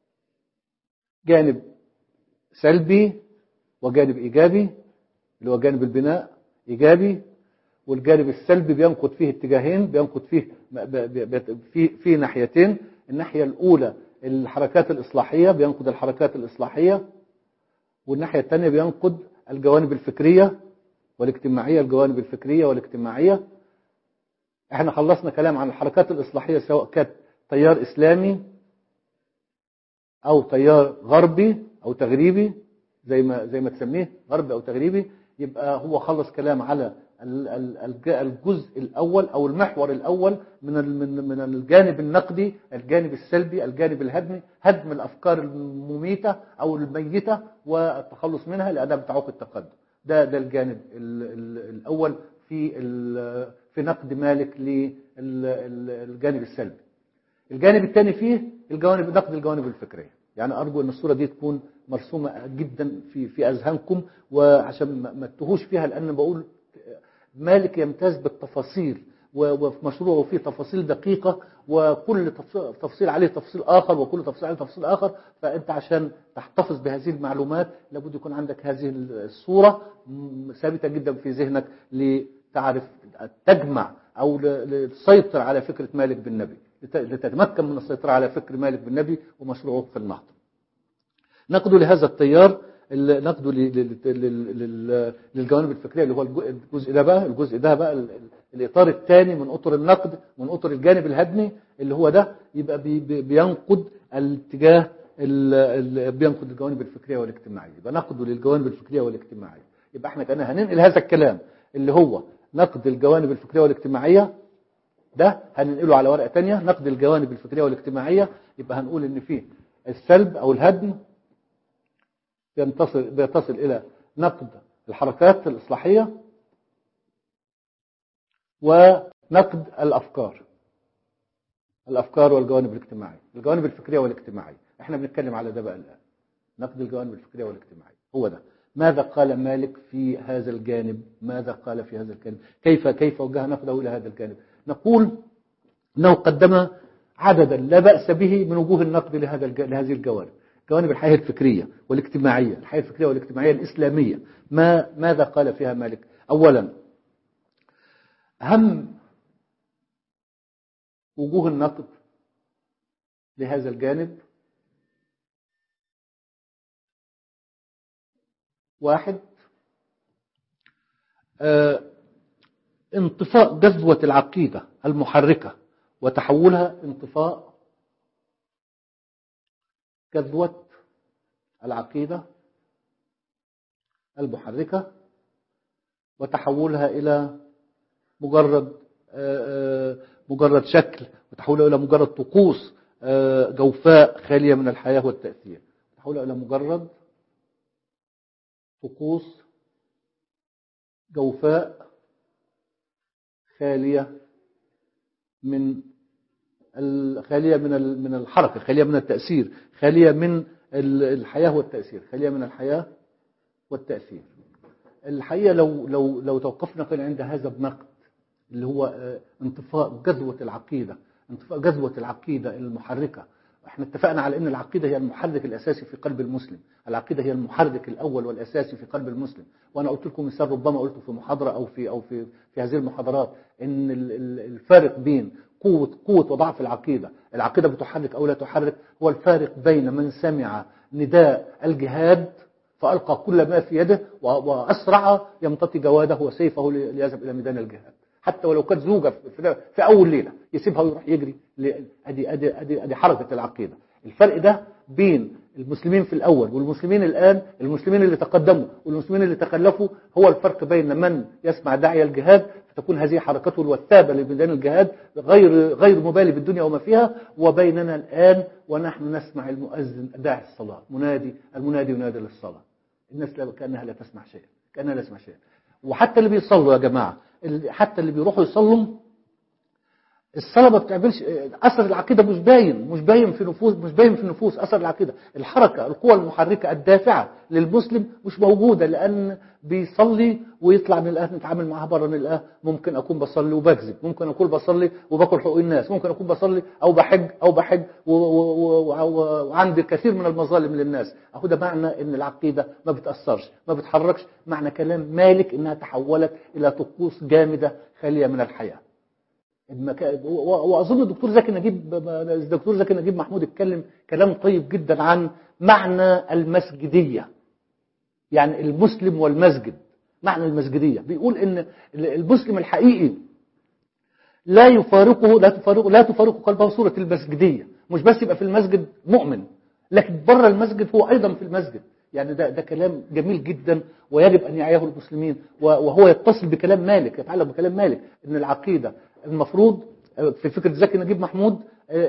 جانب سلبي وجانب ايجابي اللي هو جانب البناء ايجابي والجانب السلبي بينقد فيه اتجاهين بينقد فيه ب- ب- ب- في في ناحيتين الناحيه الاولى الحركات الاصلاحيه بينقد الحركات الاصلاحيه والناحيه الثانيه بينقد الجوانب الفكريه والاجتماعيه الجوانب الفكريه والاجتماعيه احنا خلصنا كلام عن الحركات الاصلاحيه سواء كانت تيار اسلامي او تيار غربي او تغريبي زي ما زي ما تسميه غربي او تغريبي يبقى هو خلص كلام على ال- ال- الج- الجزء الاول او المحور الاول من ال- من من الجانب النقدي الجانب السلبي الجانب الهدمي هدم الافكار المميته او الميته والتخلص منها لانها بتعوق التقدم ده ده الجانب ال- ال- الاول في ال- في نقد مالك للجانب السلبي الجانب الثاني فيه الجوانب نقد الجوانب الفكريه يعني ارجو ان الصوره دي تكون مرسومه جدا في في اذهانكم وعشان ما ما تتوهوش فيها لان بقول مالك يمتاز بالتفاصيل و- وفي مشروعه فيه تفاصيل دقيقة وكل تفصيل- تفصيل عليه تفصيل آخر وكل تفصيل عليه تفصيل آخر فأنت عشان تحتفظ بهذه المعلومات لابد يكون عندك هذه الصورة م- ثابتة جدا في ذهنك لتعرف تجمع أو ل- لتسيطر على فكرة مالك بالنبي لت- لتتمكن من السيطرة على فكر مالك بالنبي ومشروعه في النهضة نقده لهذا التيار ال- نقده ل- ل- ل- لل- للجوانب الفكريه اللي هو الج- الجزء ده بقى الجزء ده بقى ال- ال- الاطار الثاني من اطر النقد من اطر الجانب الهدمي اللي هو ده يبقى بي- بي- بينقد الاتجاه ال- ال- بينقد الجوانب الفكريه والاجتماعيه يبقى نقده للجوانب الفكريه والاجتماعيه يبقى احنا كنا هننقل هذا الكلام اللي هو نقد الجوانب الفكريه والاجتماعيه ده هننقله على ورقة تانية نقد الجوانب الفكرية والاجتماعية يبقى هنقول ان فيه السلب او الهدم بينتصل, بيتصل الى نقد الحركات الإصلاحية ونقد الأفكار الأفكار والجوانب الاجتماعية الجوانب الفكرية والاجتماعية احنا بنتكلم على ده بقى الآن نقد الجوانب الفكرية والاجتماعية هو ده ماذا قال مالك في هذا الجانب ماذا قال في هذا الجانب كيف كيف وجه نقده إلى هذا الجانب نقول أنه قدم عددا لا بأس به من وجوه النقد لهذا لهذه الجوانب جوانب الحياة الفكرية والاجتماعية الحياة الفكرية والاجتماعية الإسلامية ما ماذا قال فيها مالك أولا أهم وجوه النقد لهذا الجانب واحد اه انطفاء جذوة العقيدة المحركة وتحولها انطفاء جذوة العقيدة المحركة وتحولها إلى مجرد مجرد شكل وتحولها إلى مجرد طقوس جوفاء خالية من الحياة والتأثير تحولها إلى مجرد طقوس جوفاء خالية من خالية من من الحركة خالية من التأثير خالية من الحياة والتأثير خالية من الحياة والتأثير الحقيقة لو لو لو توقفنا كان عند هذا النقد اللي هو انطفاء جذوة العقيدة انطفاء جذوة العقيدة المحركة احنا اتفقنا على ان العقيدة هي المحرك الاساسي في قلب المسلم العقيدة هي المحرك الاول والاساسي في قلب المسلم وانا قلت لكم مثال ربما قلته في محاضرة او في او في في هذه المحاضرات ان الفارق بين قوة قوة وضعف العقيدة العقيدة بتحرك أو لا تحرك هو الفارق بين من سمع نداء الجهاد فألقى كل ما في يده وأسرع يمتطي جواده وسيفه ليذهب إلى ميدان الجهاد حتى ولو كانت زوجة في أول ليلة يسيبها ويروح يجري أدي, أدي, أدي, أدي حركة العقيدة الفرق ده بين المسلمين في الأول والمسلمين الآن المسلمين اللي تقدموا والمسلمين اللي تخلفوا هو الفرق بين من يسمع داعي الجهاد فتكون هذه حركته الوثابة لميدان الجهاد غير غير مبالي بالدنيا وما فيها وبيننا الآن ونحن نسمع المؤذن داعي الصلاة منادي المنادي ينادي للصلاة الناس كأنها لا تسمع شيئا كأنها لا تسمع شيئا وحتى اللي بيصلوا يا جماعة حتى اللي بيروحوا يصلوا الصلاة ما بتعملش أثر العقيدة مش باين مش باين في نفوس مش باين في النفوس أثر العقيدة الحركة القوة المحركة الدافعة للمسلم مش موجودة لأن بيصلي ويطلع من الآه نتعامل معاها بره من الآه ممكن أكون بصلي وبكذب ممكن أكون بصلي وباكل حقوق الناس ممكن أكون بصلي أو بحج أو بحج وعندي كثير من المظالم للناس أهو ده معنى إن العقيدة ما بتأثرش ما بتحركش معنى كلام مالك إنها تحولت إلى طقوس جامدة خالية من الحياة المكا... واظن الدكتور زكي نجيب الدكتور زكي نجيب محمود اتكلم كلام طيب جدا عن معنى المسجديه يعني المسلم والمسجد معنى المسجديه بيقول ان المسلم الحقيقي لا يفارقه لا تفارقه لا تفارقه قلبه صوره المسجديه مش بس يبقى في المسجد مؤمن لكن بره المسجد هو ايضا في المسجد يعني ده ده كلام جميل جدا ويجب ان يعيه المسلمين وهو يتصل بكلام مالك يتعلق بكلام مالك ان العقيده المفروض في فكرة زكي نجيب محمود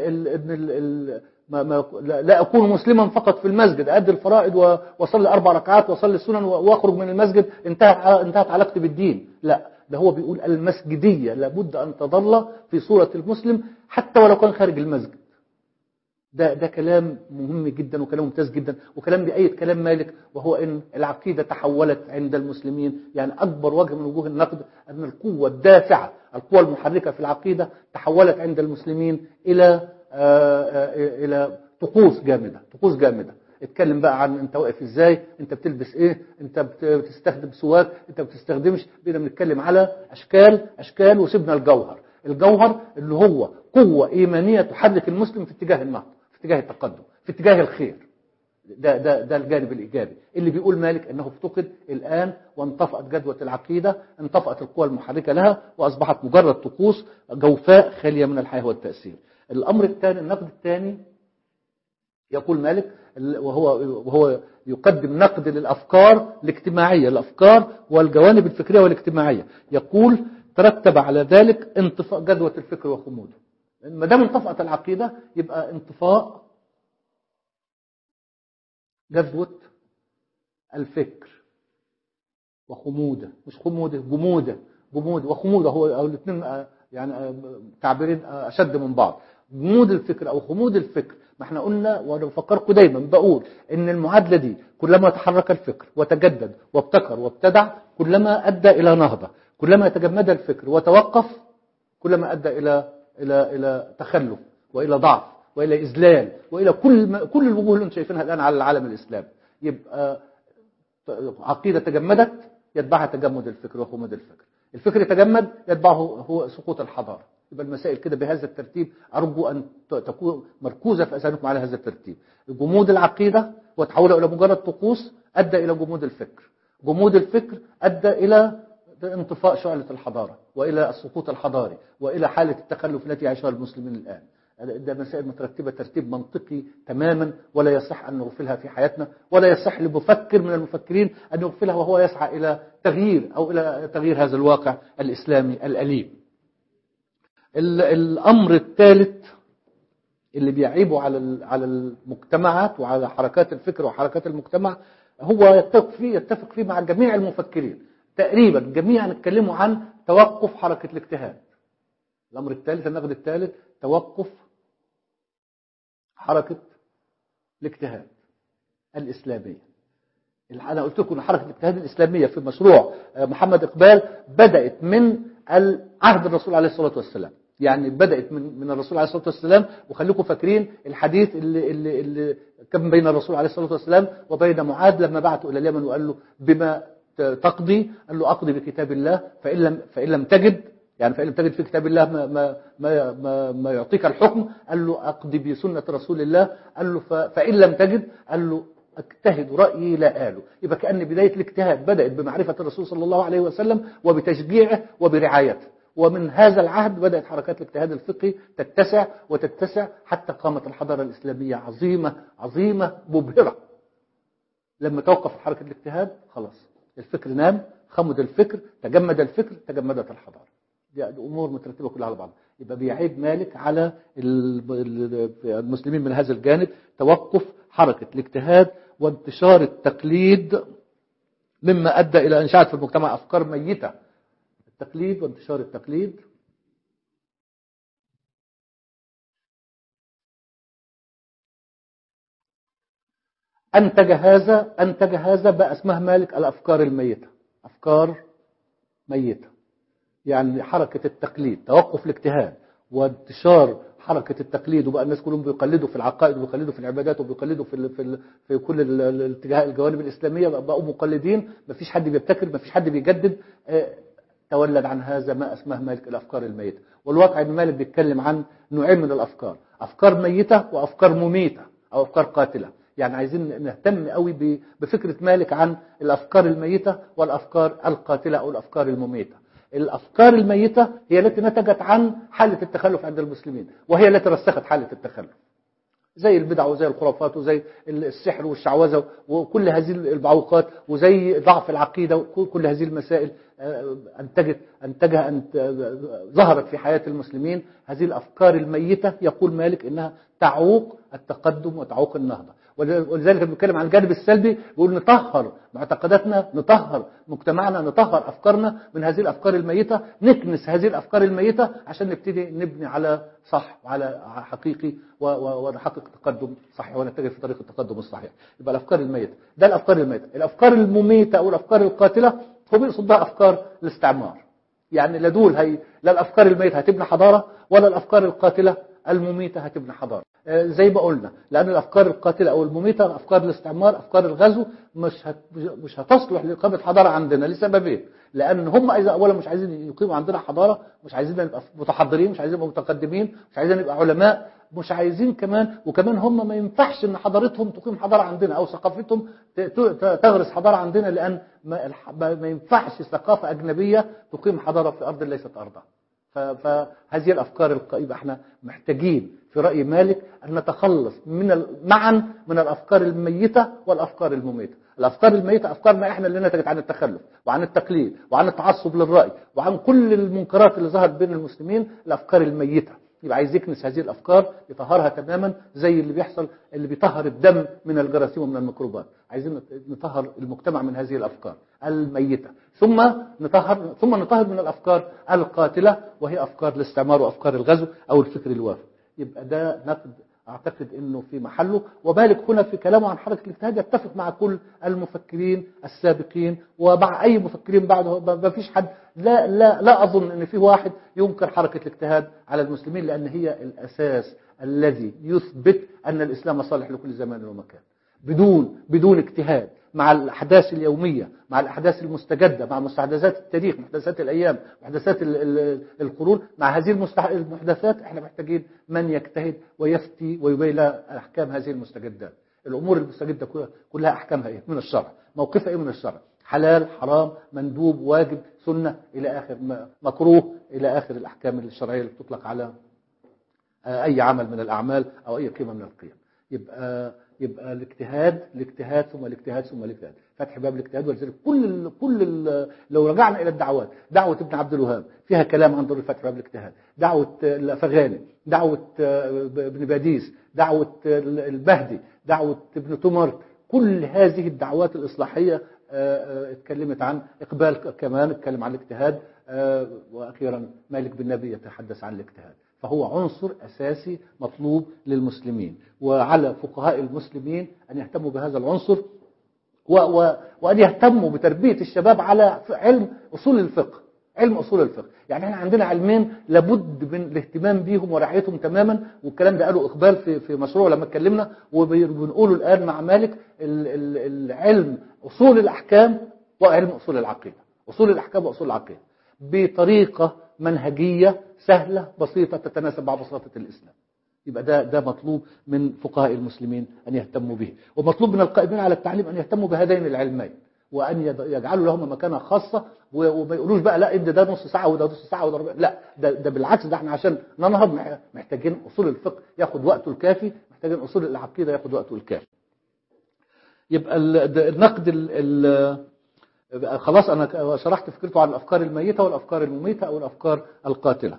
ان ما ما لا اكون مسلما فقط في المسجد ادي الفرائض واصلي اربع ركعات واصلي السنن واخرج من المسجد انتهت انتهت علاقتي بالدين لا ده هو بيقول المسجديه لابد ان تظل في صوره المسلم حتى ولو كان خارج المسجد ده ده كلام مهم جدا وكلام ممتاز جدا وكلام بأية كلام مالك وهو ان العقيده تحولت عند المسلمين يعني اكبر وجه من وجوه النقد ان القوه الدافعه القوه المحركه في العقيده تحولت عند المسلمين الى الى طقوس جامده طقوس جامده اتكلم بقى عن انت واقف ازاي انت بتلبس ايه انت بتستخدم سواك انت بتستخدمش بقينا بنتكلم على اشكال اشكال وسيبنا الجوهر الجوهر اللي هو قوه ايمانيه تحرك المسلم في اتجاه النهضه في اتجاه التقدم في اتجاه الخير ده ده ده الجانب الايجابي اللي بيقول مالك انه افتقد الان وانطفأت جدوى العقيده انطفأت القوى المحركه لها واصبحت مجرد طقوس جوفاء خاليه من الحياه والتاثير الامر الثاني النقد الثاني يقول مالك وهو وهو يقدم نقد للافكار الاجتماعيه الافكار والجوانب الفكريه والاجتماعيه يقول ترتب على ذلك انطفاء جدوى الفكر وخموده ما دام انطفأت العقيدة يبقى انطفاء جذوة الفكر وخموده مش خموده جموده جمود وخموده هو او الاثنين يعني تعبيرين اشد من بعض جمود الفكر او خمود الفكر ما احنا قلنا وانا بفكركم دايما بقول ان المعادله دي كلما تحرك الفكر وتجدد وابتكر وابتدع كلما ادى الى نهضه كلما تجمد الفكر وتوقف كلما ادى الى الى الى تخلف والى ضعف والى اذلال والى كل ما كل الوجوه اللي انتم شايفينها الان على العالم الاسلامي يبقى عقيده تجمدت يتبعها تجمد الفكر وخمود الفكر الفكر يتجمد يتبعه هو سقوط الحضاره يبقى المسائل كده بهذا الترتيب ارجو ان تكون مركوزه في اذهانكم على هذا الترتيب جمود العقيده وتحولها الى مجرد طقوس ادى الى جمود الفكر جمود الفكر ادى الى انطفاء شعله الحضاره والى السقوط الحضاري والى حاله التخلف التي يعيشها المسلمين الان ده مسائل مترتبة ترتيب منطقي تماما ولا يصح أن نغفلها في حياتنا ولا يصح لمفكر من المفكرين أن يغفلها وهو يسعى إلى تغيير أو إلى تغيير هذا الواقع الإسلامي الأليم الأمر الثالث اللي بيعيبه على على المجتمعات وعلى حركات الفكر وحركات المجتمع هو يتفق فيه يتفق فيه مع جميع المفكرين تقريبا جميعا اتكلموا عن توقف حركة الاجتهاد الأمر الثالث النقد الثالث توقف حركة الاجتهاد الإسلامية أنا قلت لكم حركة الاجتهاد الإسلامية في مشروع محمد إقبال بدأت من عهد الرسول عليه الصلاة والسلام يعني بدأت من من الرسول عليه الصلاة والسلام وخليكم فاكرين الحديث اللي, اللي, اللي كان بين الرسول عليه الصلاة والسلام وبين معاذ لما بعته إلى اليمن وقال له بما تقضي قال له أقضي بكتاب الله فإن لم, فإن لم تجد يعني فإن لم تجد في كتاب الله ما, ما, ما, ما, ما يعطيك الحكم قال له أقضي بسنة رسول الله قال له فإن لم تجد قال له اجتهد رأيي لا آله يبقى كأن بداية الاجتهاد بدأت بمعرفة الرسول صلى الله عليه وسلم وبتشجيعه وبرعايته ومن هذا العهد بدأت حركات الاجتهاد الفقهي تتسع وتتسع حتى قامت الحضارة الإسلامية عظيمة عظيمة مبهرة لما توقف حركة الاجتهاد خلاص الفكر نام خمد الفكر تجمد الفكر تجمدت الحضارة دي امور مترتبه كلها على بعض يبقى بيعيب مالك على المسلمين من هذا الجانب توقف حركه الاجتهاد وانتشار التقليد مما ادى الى انشاء في المجتمع افكار ميته التقليد وانتشار التقليد انتج هذا انتج هذا بقى اسمها مالك الافكار الميته افكار ميته يعني حركة التقليد توقف الاجتهاد وانتشار حركة التقليد وبقى الناس كلهم بيقلدوا في العقائد وبيقلدوا في العبادات وبيقلدوا في ال في, ال في كل الاتجاه الجوانب الإسلامية بقوا مقلدين مفيش حد بيبتكر مفيش حد بيجدد اه تولد عن هذا ما اسمه مالك الأفكار الميتة والواقع ان مالك بيتكلم عن نوعين من الأفكار أفكار ميتة وأفكار مميتة أو أفكار قاتلة يعني عايزين نهتم قوي بفكرة مالك عن الأفكار الميتة والأفكار القاتلة أو الأفكار المميتة الأفكار الميتة هي التي نتجت عن حالة التخلف عند المسلمين وهي التي رسخت حالة التخلف زي البدع وزي الخرافات وزي السحر والشعوذة وكل هذه المعوقات وزي ضعف العقيدة وكل هذه المسائل أنتجت أنتجها أنت ظهرت في حياة المسلمين هذه الأفكار الميتة يقول مالك إنها تعوق التقدم وتعوق النهضة ولذلك بنتكلم عن الجانب السلبي بيقول نطهر معتقداتنا نطهر مجتمعنا نطهر أفكارنا من هذه الأفكار الميتة نكنس هذه الأفكار الميتة عشان نبتدي نبني على صح وعلى حقيقي ونحقق تقدم صحيح ونتجه في طريق التقدم الصحيح يبقى الأفكار الميتة ده الأفكار الميتة الأفكار المميتة أو الأفكار القاتلة هو بيقصد بها أفكار الاستعمار يعني لا دول هي لا الأفكار الميتة هتبني حضارة ولا الأفكار القاتلة المميتة هتبني حضارة زي ما قلنا لأن الأفكار القاتلة أو المميتة أفكار الاستعمار أفكار الغزو مش هت مش هتصلح لإقامة حضارة عندنا لسببين لأن هم إذا أولا مش عايزين يقيموا عندنا حضارة مش عايزين نبقى متحضرين مش عايزين نبقى متقدمين مش عايزين نبقى علماء مش عايزين كمان وكمان هم ما ينفعش ان حضارتهم تقيم حضارة عندنا او ثقافتهم تغرس حضارة عندنا لان ما, ما ينفعش ثقافة اجنبية تقيم حضارة في ارض ليست ارضها ف- فهذه الافكار القائمه احنا محتاجين في راي مالك ان نتخلص من ال- معا من الافكار الميته والافكار المميته الافكار الميته افكارنا احنا اللي نتجت عن التخلف وعن التقليد وعن التعصب للراي وعن كل المنكرات اللي ظهرت بين المسلمين الافكار الميته يبقى عايز يكنس هذه الافكار يطهرها تماما زي اللي بيحصل اللي بيطهر الدم من الجراثيم ومن الميكروبات عايزين نطهر المجتمع من هذه الافكار الميته ثم نطهر ثم نطهر من الافكار القاتله وهي افكار الاستعمار وافكار الغزو او الفكر الوافد يبقى ده نقد اعتقد انه في محله وبالك هنا في كلامه عن حركه الاجتهاد يتفق مع كل المفكرين السابقين ومع اي مفكرين بعده ما فيش حد لا لا لا اظن ان في واحد ينكر حركه الاجتهاد على المسلمين لان هي الاساس الذي يثبت ان الاسلام صالح لكل زمان ومكان بدون بدون اجتهاد مع الاحداث اليوميه مع الاحداث المستجده مع مستحدثات التاريخ محدثات الايام محدثات ال- ال- القرون مع هذه المستح- المحدثات احنا محتاجين من يجتهد ويفتي ويبين لها احكام هذه المستجدات الامور المستجده كلها- كلها احكامها ايه من الشرع موقفها ايه من الشرع حلال حرام مندوب واجب سنه الى اخر م- مكروه الى اخر الاحكام الشرعيه اللي بتطلق على آه، اي عمل من الاعمال او اي قيمه من القيم يبقى يبقى الاجتهاد الاجتهاد ثم الاجتهاد ثم الاجتهاد فتح باب الاجتهاد ولذلك كل ال كل ال لو رجعنا الى الدعوات دعوه ابن عبد الوهاب فيها كلام عن ضروره فتح باب الاجتهاد دعوه الافغاني دعوه آه، ابن باديس دعوه البهدي دعوه ابن تمر كل هذه الدعوات الاصلاحيه آه، آه، اتكلمت عن اقبال كمان اتكلم عن الاجتهاد آه، واخيرا مالك بن نبي يتحدث عن الاجتهاد فهو عنصر اساسي مطلوب للمسلمين وعلى فقهاء المسلمين ان يهتموا بهذا العنصر و و وان يهتموا بتربيه الشباب على ف- علم اصول الفقه علم اصول الفقه يعني احنا عندنا علمين لابد من الاهتمام بيهم ورعايتهم تماما والكلام ده قاله اقبال في في مشروع لما اتكلمنا وبنقوله الان مع مالك ال- ال- العلم اصول الاحكام وعلم اصول العقيده اصول الاحكام واصول العقيده بطريقه منهجيه سهله بسيطه تتناسب مع بساطه الاسلام يبقى ده ده مطلوب من فقهاء المسلمين ان يهتموا به ومطلوب من القائمين على التعليم ان يهتموا بهذين العلمين وان يد- يجعلوا لهم مكانه خاصه و- وما يقولوش بقى لا ان ده نص ساعه وده نص ساعه وده ربع لا ده, ده بالعكس ده احنا عشان ننهض مح- محتاجين اصول الفقه ياخد وقته الكافي محتاجين اصول العقيده ياخد وقته الكافي يبقى ال- ده النقد ال ال بقى خلاص انا شرحت فكرته عن الافكار الميته والافكار المميته او الافكار القاتله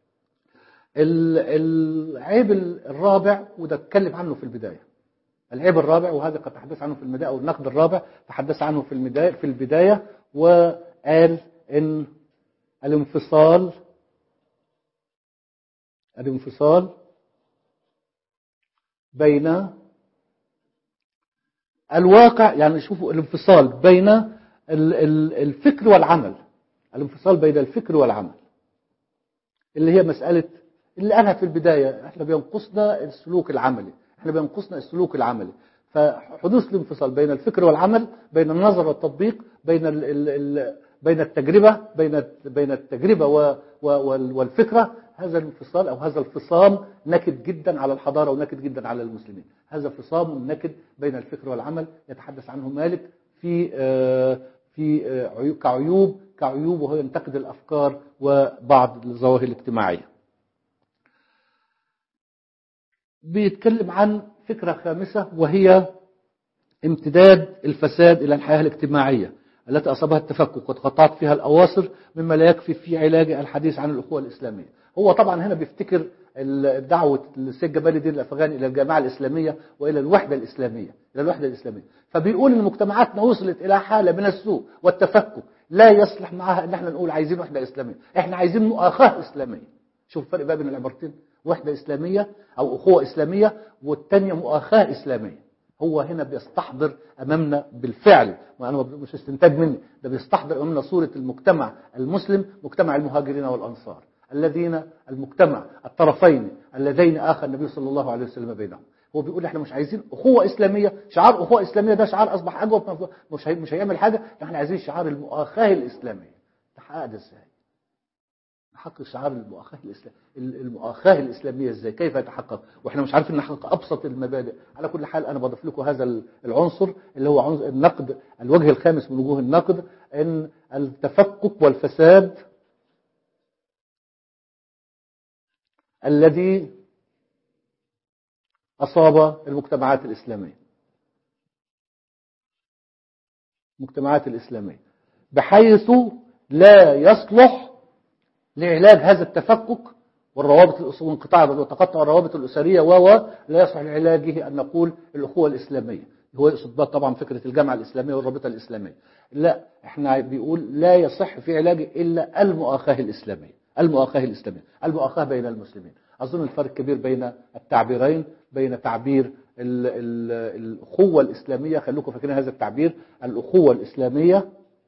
ال- العيب الرابع وده اتكلم عنه في البدايه العيب الرابع وهذا قد تحدث عنه في البدايه او النقد الرابع تحدث عنه في البدايه في البدايه وقال ان الانفصال الانفصال بين الواقع يعني شوفوا الانفصال بين ال- ال- الفكر والعمل الانفصال بين الفكر والعمل اللي هي مسألة اللي أنا في البداية احنا بينقصنا السلوك العملي احنا بينقصنا السلوك العملي فحدوث الانفصال بين الفكر والعمل بين النظر والتطبيق بين ال ال ال بين التجربة بين بين التجربة و و وال- والفكرة هذا الانفصال أو هذا الفصام نكد جدا على الحضارة ونكد جدا على المسلمين هذا فصام نكد بين الفكر والعمل يتحدث عنه مالك في آه، في آه، عيو- كعيوب كعيوب وهو ينتقد الأفكار وبعض الظواهر الاجتماعية بيتكلم عن فكرة خامسة وهي امتداد الفساد إلى الحياة الاجتماعية التي أصابها التفكك وتقطعت فيها الأواصر مما لا يكفي في علاج الحديث عن الأخوة الإسلامية هو طبعا هنا بيفتكر ال- دعوة السيد جمال الدين الأفغاني إلى الجماعة الإسلامية وإلى الوحدة الإسلامية إلى الوحدة الإسلامية فبيقول إن مجتمعاتنا وصلت إلى حالة من السوء والتفكك لا يصلح معها إن احنا نقول عايزين وحدة إسلامية احنا عايزين مؤاخاة إسلامية شوف الفرق بقى بين العبارتين وحدة إسلامية أو أخوة إسلامية والتانية مؤاخاة إسلامية هو هنا بيستحضر أمامنا بالفعل وأنا مش استنتاج مني ده بيستحضر أمامنا صورة المجتمع المسلم مجتمع المهاجرين والأنصار الذين المجتمع الطرفين اللذين آخى النبي صلى الله عليه وسلم بينهم هو بيقول احنا مش عايزين اخوه اسلاميه شعار اخوه اسلاميه ده شعار اصبح اجوب مش هي- مش هيعمل حاجه احنا عايزين شعار المؤاخاه الاسلاميه تحقق ده ازاي نحقق شعار المؤاخاة الإسلام المؤاخاة الإسلامية إزاي كيف يتحقق وإحنا مش عارفين نحقق أبسط المبادئ على كل حال أنا بضيف لكم هذا العنصر اللي هو عنصر النقد الوجه الخامس من وجوه النقد أن التفكك والفساد الذي أصاب المجتمعات الإسلامية المجتمعات الإسلامية بحيث لا يصلح لعلاج هذا التفكك والروابط وانقطاع وتقطع الروابط الأسرية و لا يصلح لعلاجه أن نقول الأخوة الإسلامية هو يقصد بقى طبعا فكرة الجامعة الإسلامية والرابطة الإسلامية لا احنا بيقول لا يصح في علاجه إلا المؤاخاة الإسلامية المؤاخاة الإسلامية المؤاخاة بين المسلمين أظن الفرق كبير بين التعبيرين بين تعبير ال ال الأخوة الإسلامية خلوكم فاكرين هذا التعبير الأخوة الإسلامية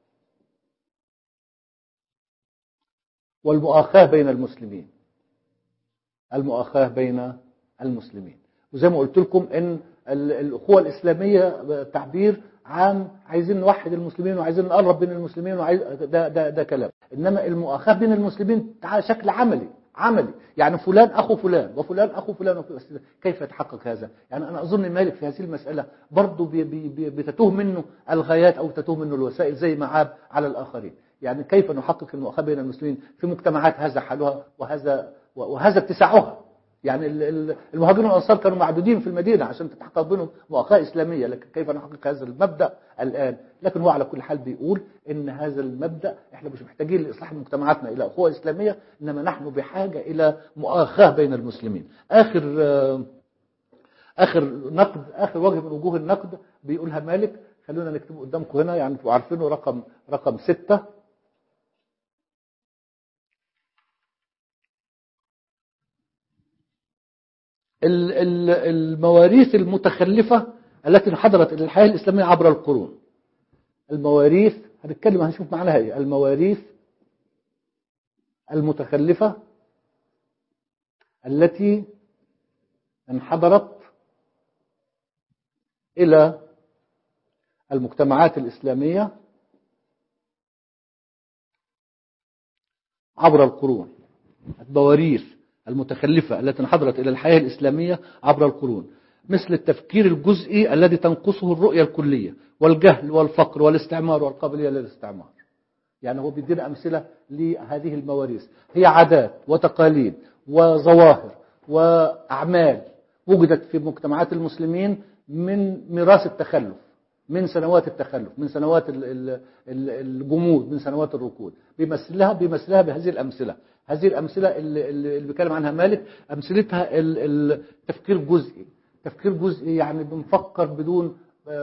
والمؤاخاة بين المسلمين المؤاخاة بين المسلمين وزي ما قلت لكم ان الأخوة الإسلامية تعبير عام عايزين نوحد المسلمين وعايزين نقرب بين المسلمين وعايز ده, ده, ده كلام إنما المؤاخاة بين المسلمين شكل عملي عملي يعني فلان أخو فلان وفلان أخو فلان وفلان. كيف يتحقق هذا يعني أنا أظن مالك في هذه المسألة برضه بي بي بتتوه منه الغايات أو تتوه منه الوسائل زي ما عاب على الآخرين يعني كيف نحقق المؤاخاة بين المسلمين في مجتمعات هذا حالها وهذا وهذا اتساعها يعني المهاجرون والانصار كانوا معدودين في المدينه عشان تتحقق بينهم مؤاخاه اسلاميه لكن كيف نحقق هذا المبدا الان لكن هو على كل حال بيقول ان هذا المبدا احنا مش محتاجين لاصلاح مجتمعاتنا الى اخوه اسلاميه انما نحن بحاجه الى مؤاخاه بين المسلمين اخر اخر نقد اخر وجه من وجوه النقد بيقولها مالك خلونا نكتبه قدامكم هنا يعني انتوا عارفينه رقم رقم ستة المواريث المتخلفة التي انحدرت إلى الحياة الإسلامية عبر القرون المواريث هنتكلم هنشوف معناها ايه المواريث المتخلفة التي انحدرت إلى المجتمعات الإسلامية عبر القرون المواريث المتخلفة التي انحدرت إلى الحياة الإسلامية عبر القرون مثل التفكير الجزئي الذي تنقصه الرؤية الكلية والجهل والفقر والاستعمار والقابلية للاستعمار يعني هو بيدينا أمثلة لهذه المواريث هي عادات وتقاليد وظواهر وأعمال وجدت في مجتمعات المسلمين من ميراث التخلف من سنوات التخلف من سنوات الجمود من سنوات الركود بيمثلها بيمثلها بهذه الأمثلة هذه الأمثلة اللي, اللي بيتكلم عنها مالك أمثلتها التفكير جزئي تفكير جزئي يعني بنفكر بدون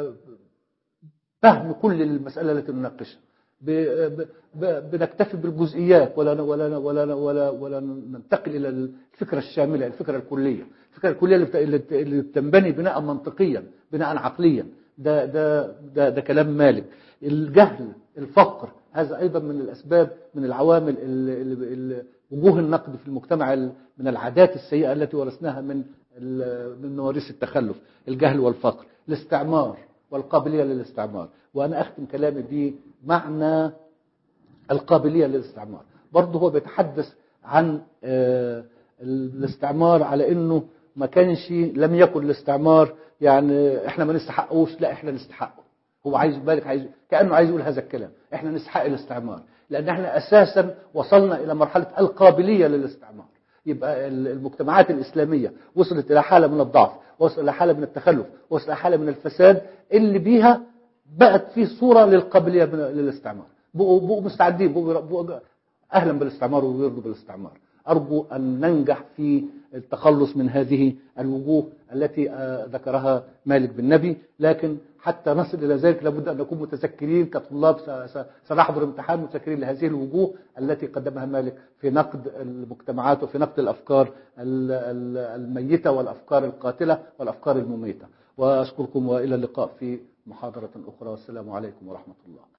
فهم كل المسألة التي نناقشها بنكتفي بالجزئيات ولا ولا ولا ولا ولا ننتقل الى الفكره الشامله الفكره الكليه الفكره الكليه اللي بتنبني بناء منطقيا بناء عقليا ده ده ده, ده كلام مالك الجهل الفقر هذا ايضا من الاسباب من العوامل اللي وجوه النقد في المجتمع من العادات السيئه التي ورثناها من من مواريث التخلف الجهل والفقر الاستعمار والقابليه للاستعمار وانا اختم كلامي بمعنى القابليه للاستعمار برضه هو بيتحدث عن الاستعمار على انه ما كانش لم يكن الاستعمار يعني احنا ما نستحقوش لا احنا نستحقه هو عايز بالك عايز كانه عايز يقول هذا الكلام احنا نستحق الاستعمار لان احنا اساسا وصلنا الى مرحله القابليه للاستعمار يبقى المجتمعات الاسلاميه وصلت الى حاله من الضعف وصلت الى حاله من التخلف وصلت الى حاله من الفساد اللي بيها بقت في صوره للقابليه للاستعمار بقوا, بقوا مستعدين بقوا, بقوا اهلا بالاستعمار ويرضوا بالاستعمار أرجو أن ننجح في التخلص من هذه الوجوه التي ذكرها مالك بن نبي لكن حتى نصل إلى ذلك لابد أن نكون متذكرين كطلاب سنحضر امتحان متذكرين لهذه الوجوه التي قدمها مالك في نقد المجتمعات وفي نقد الأفكار الميتة والأفكار القاتلة والأفكار المميتة وأشكركم وإلى اللقاء في محاضرة أخرى والسلام عليكم ورحمة الله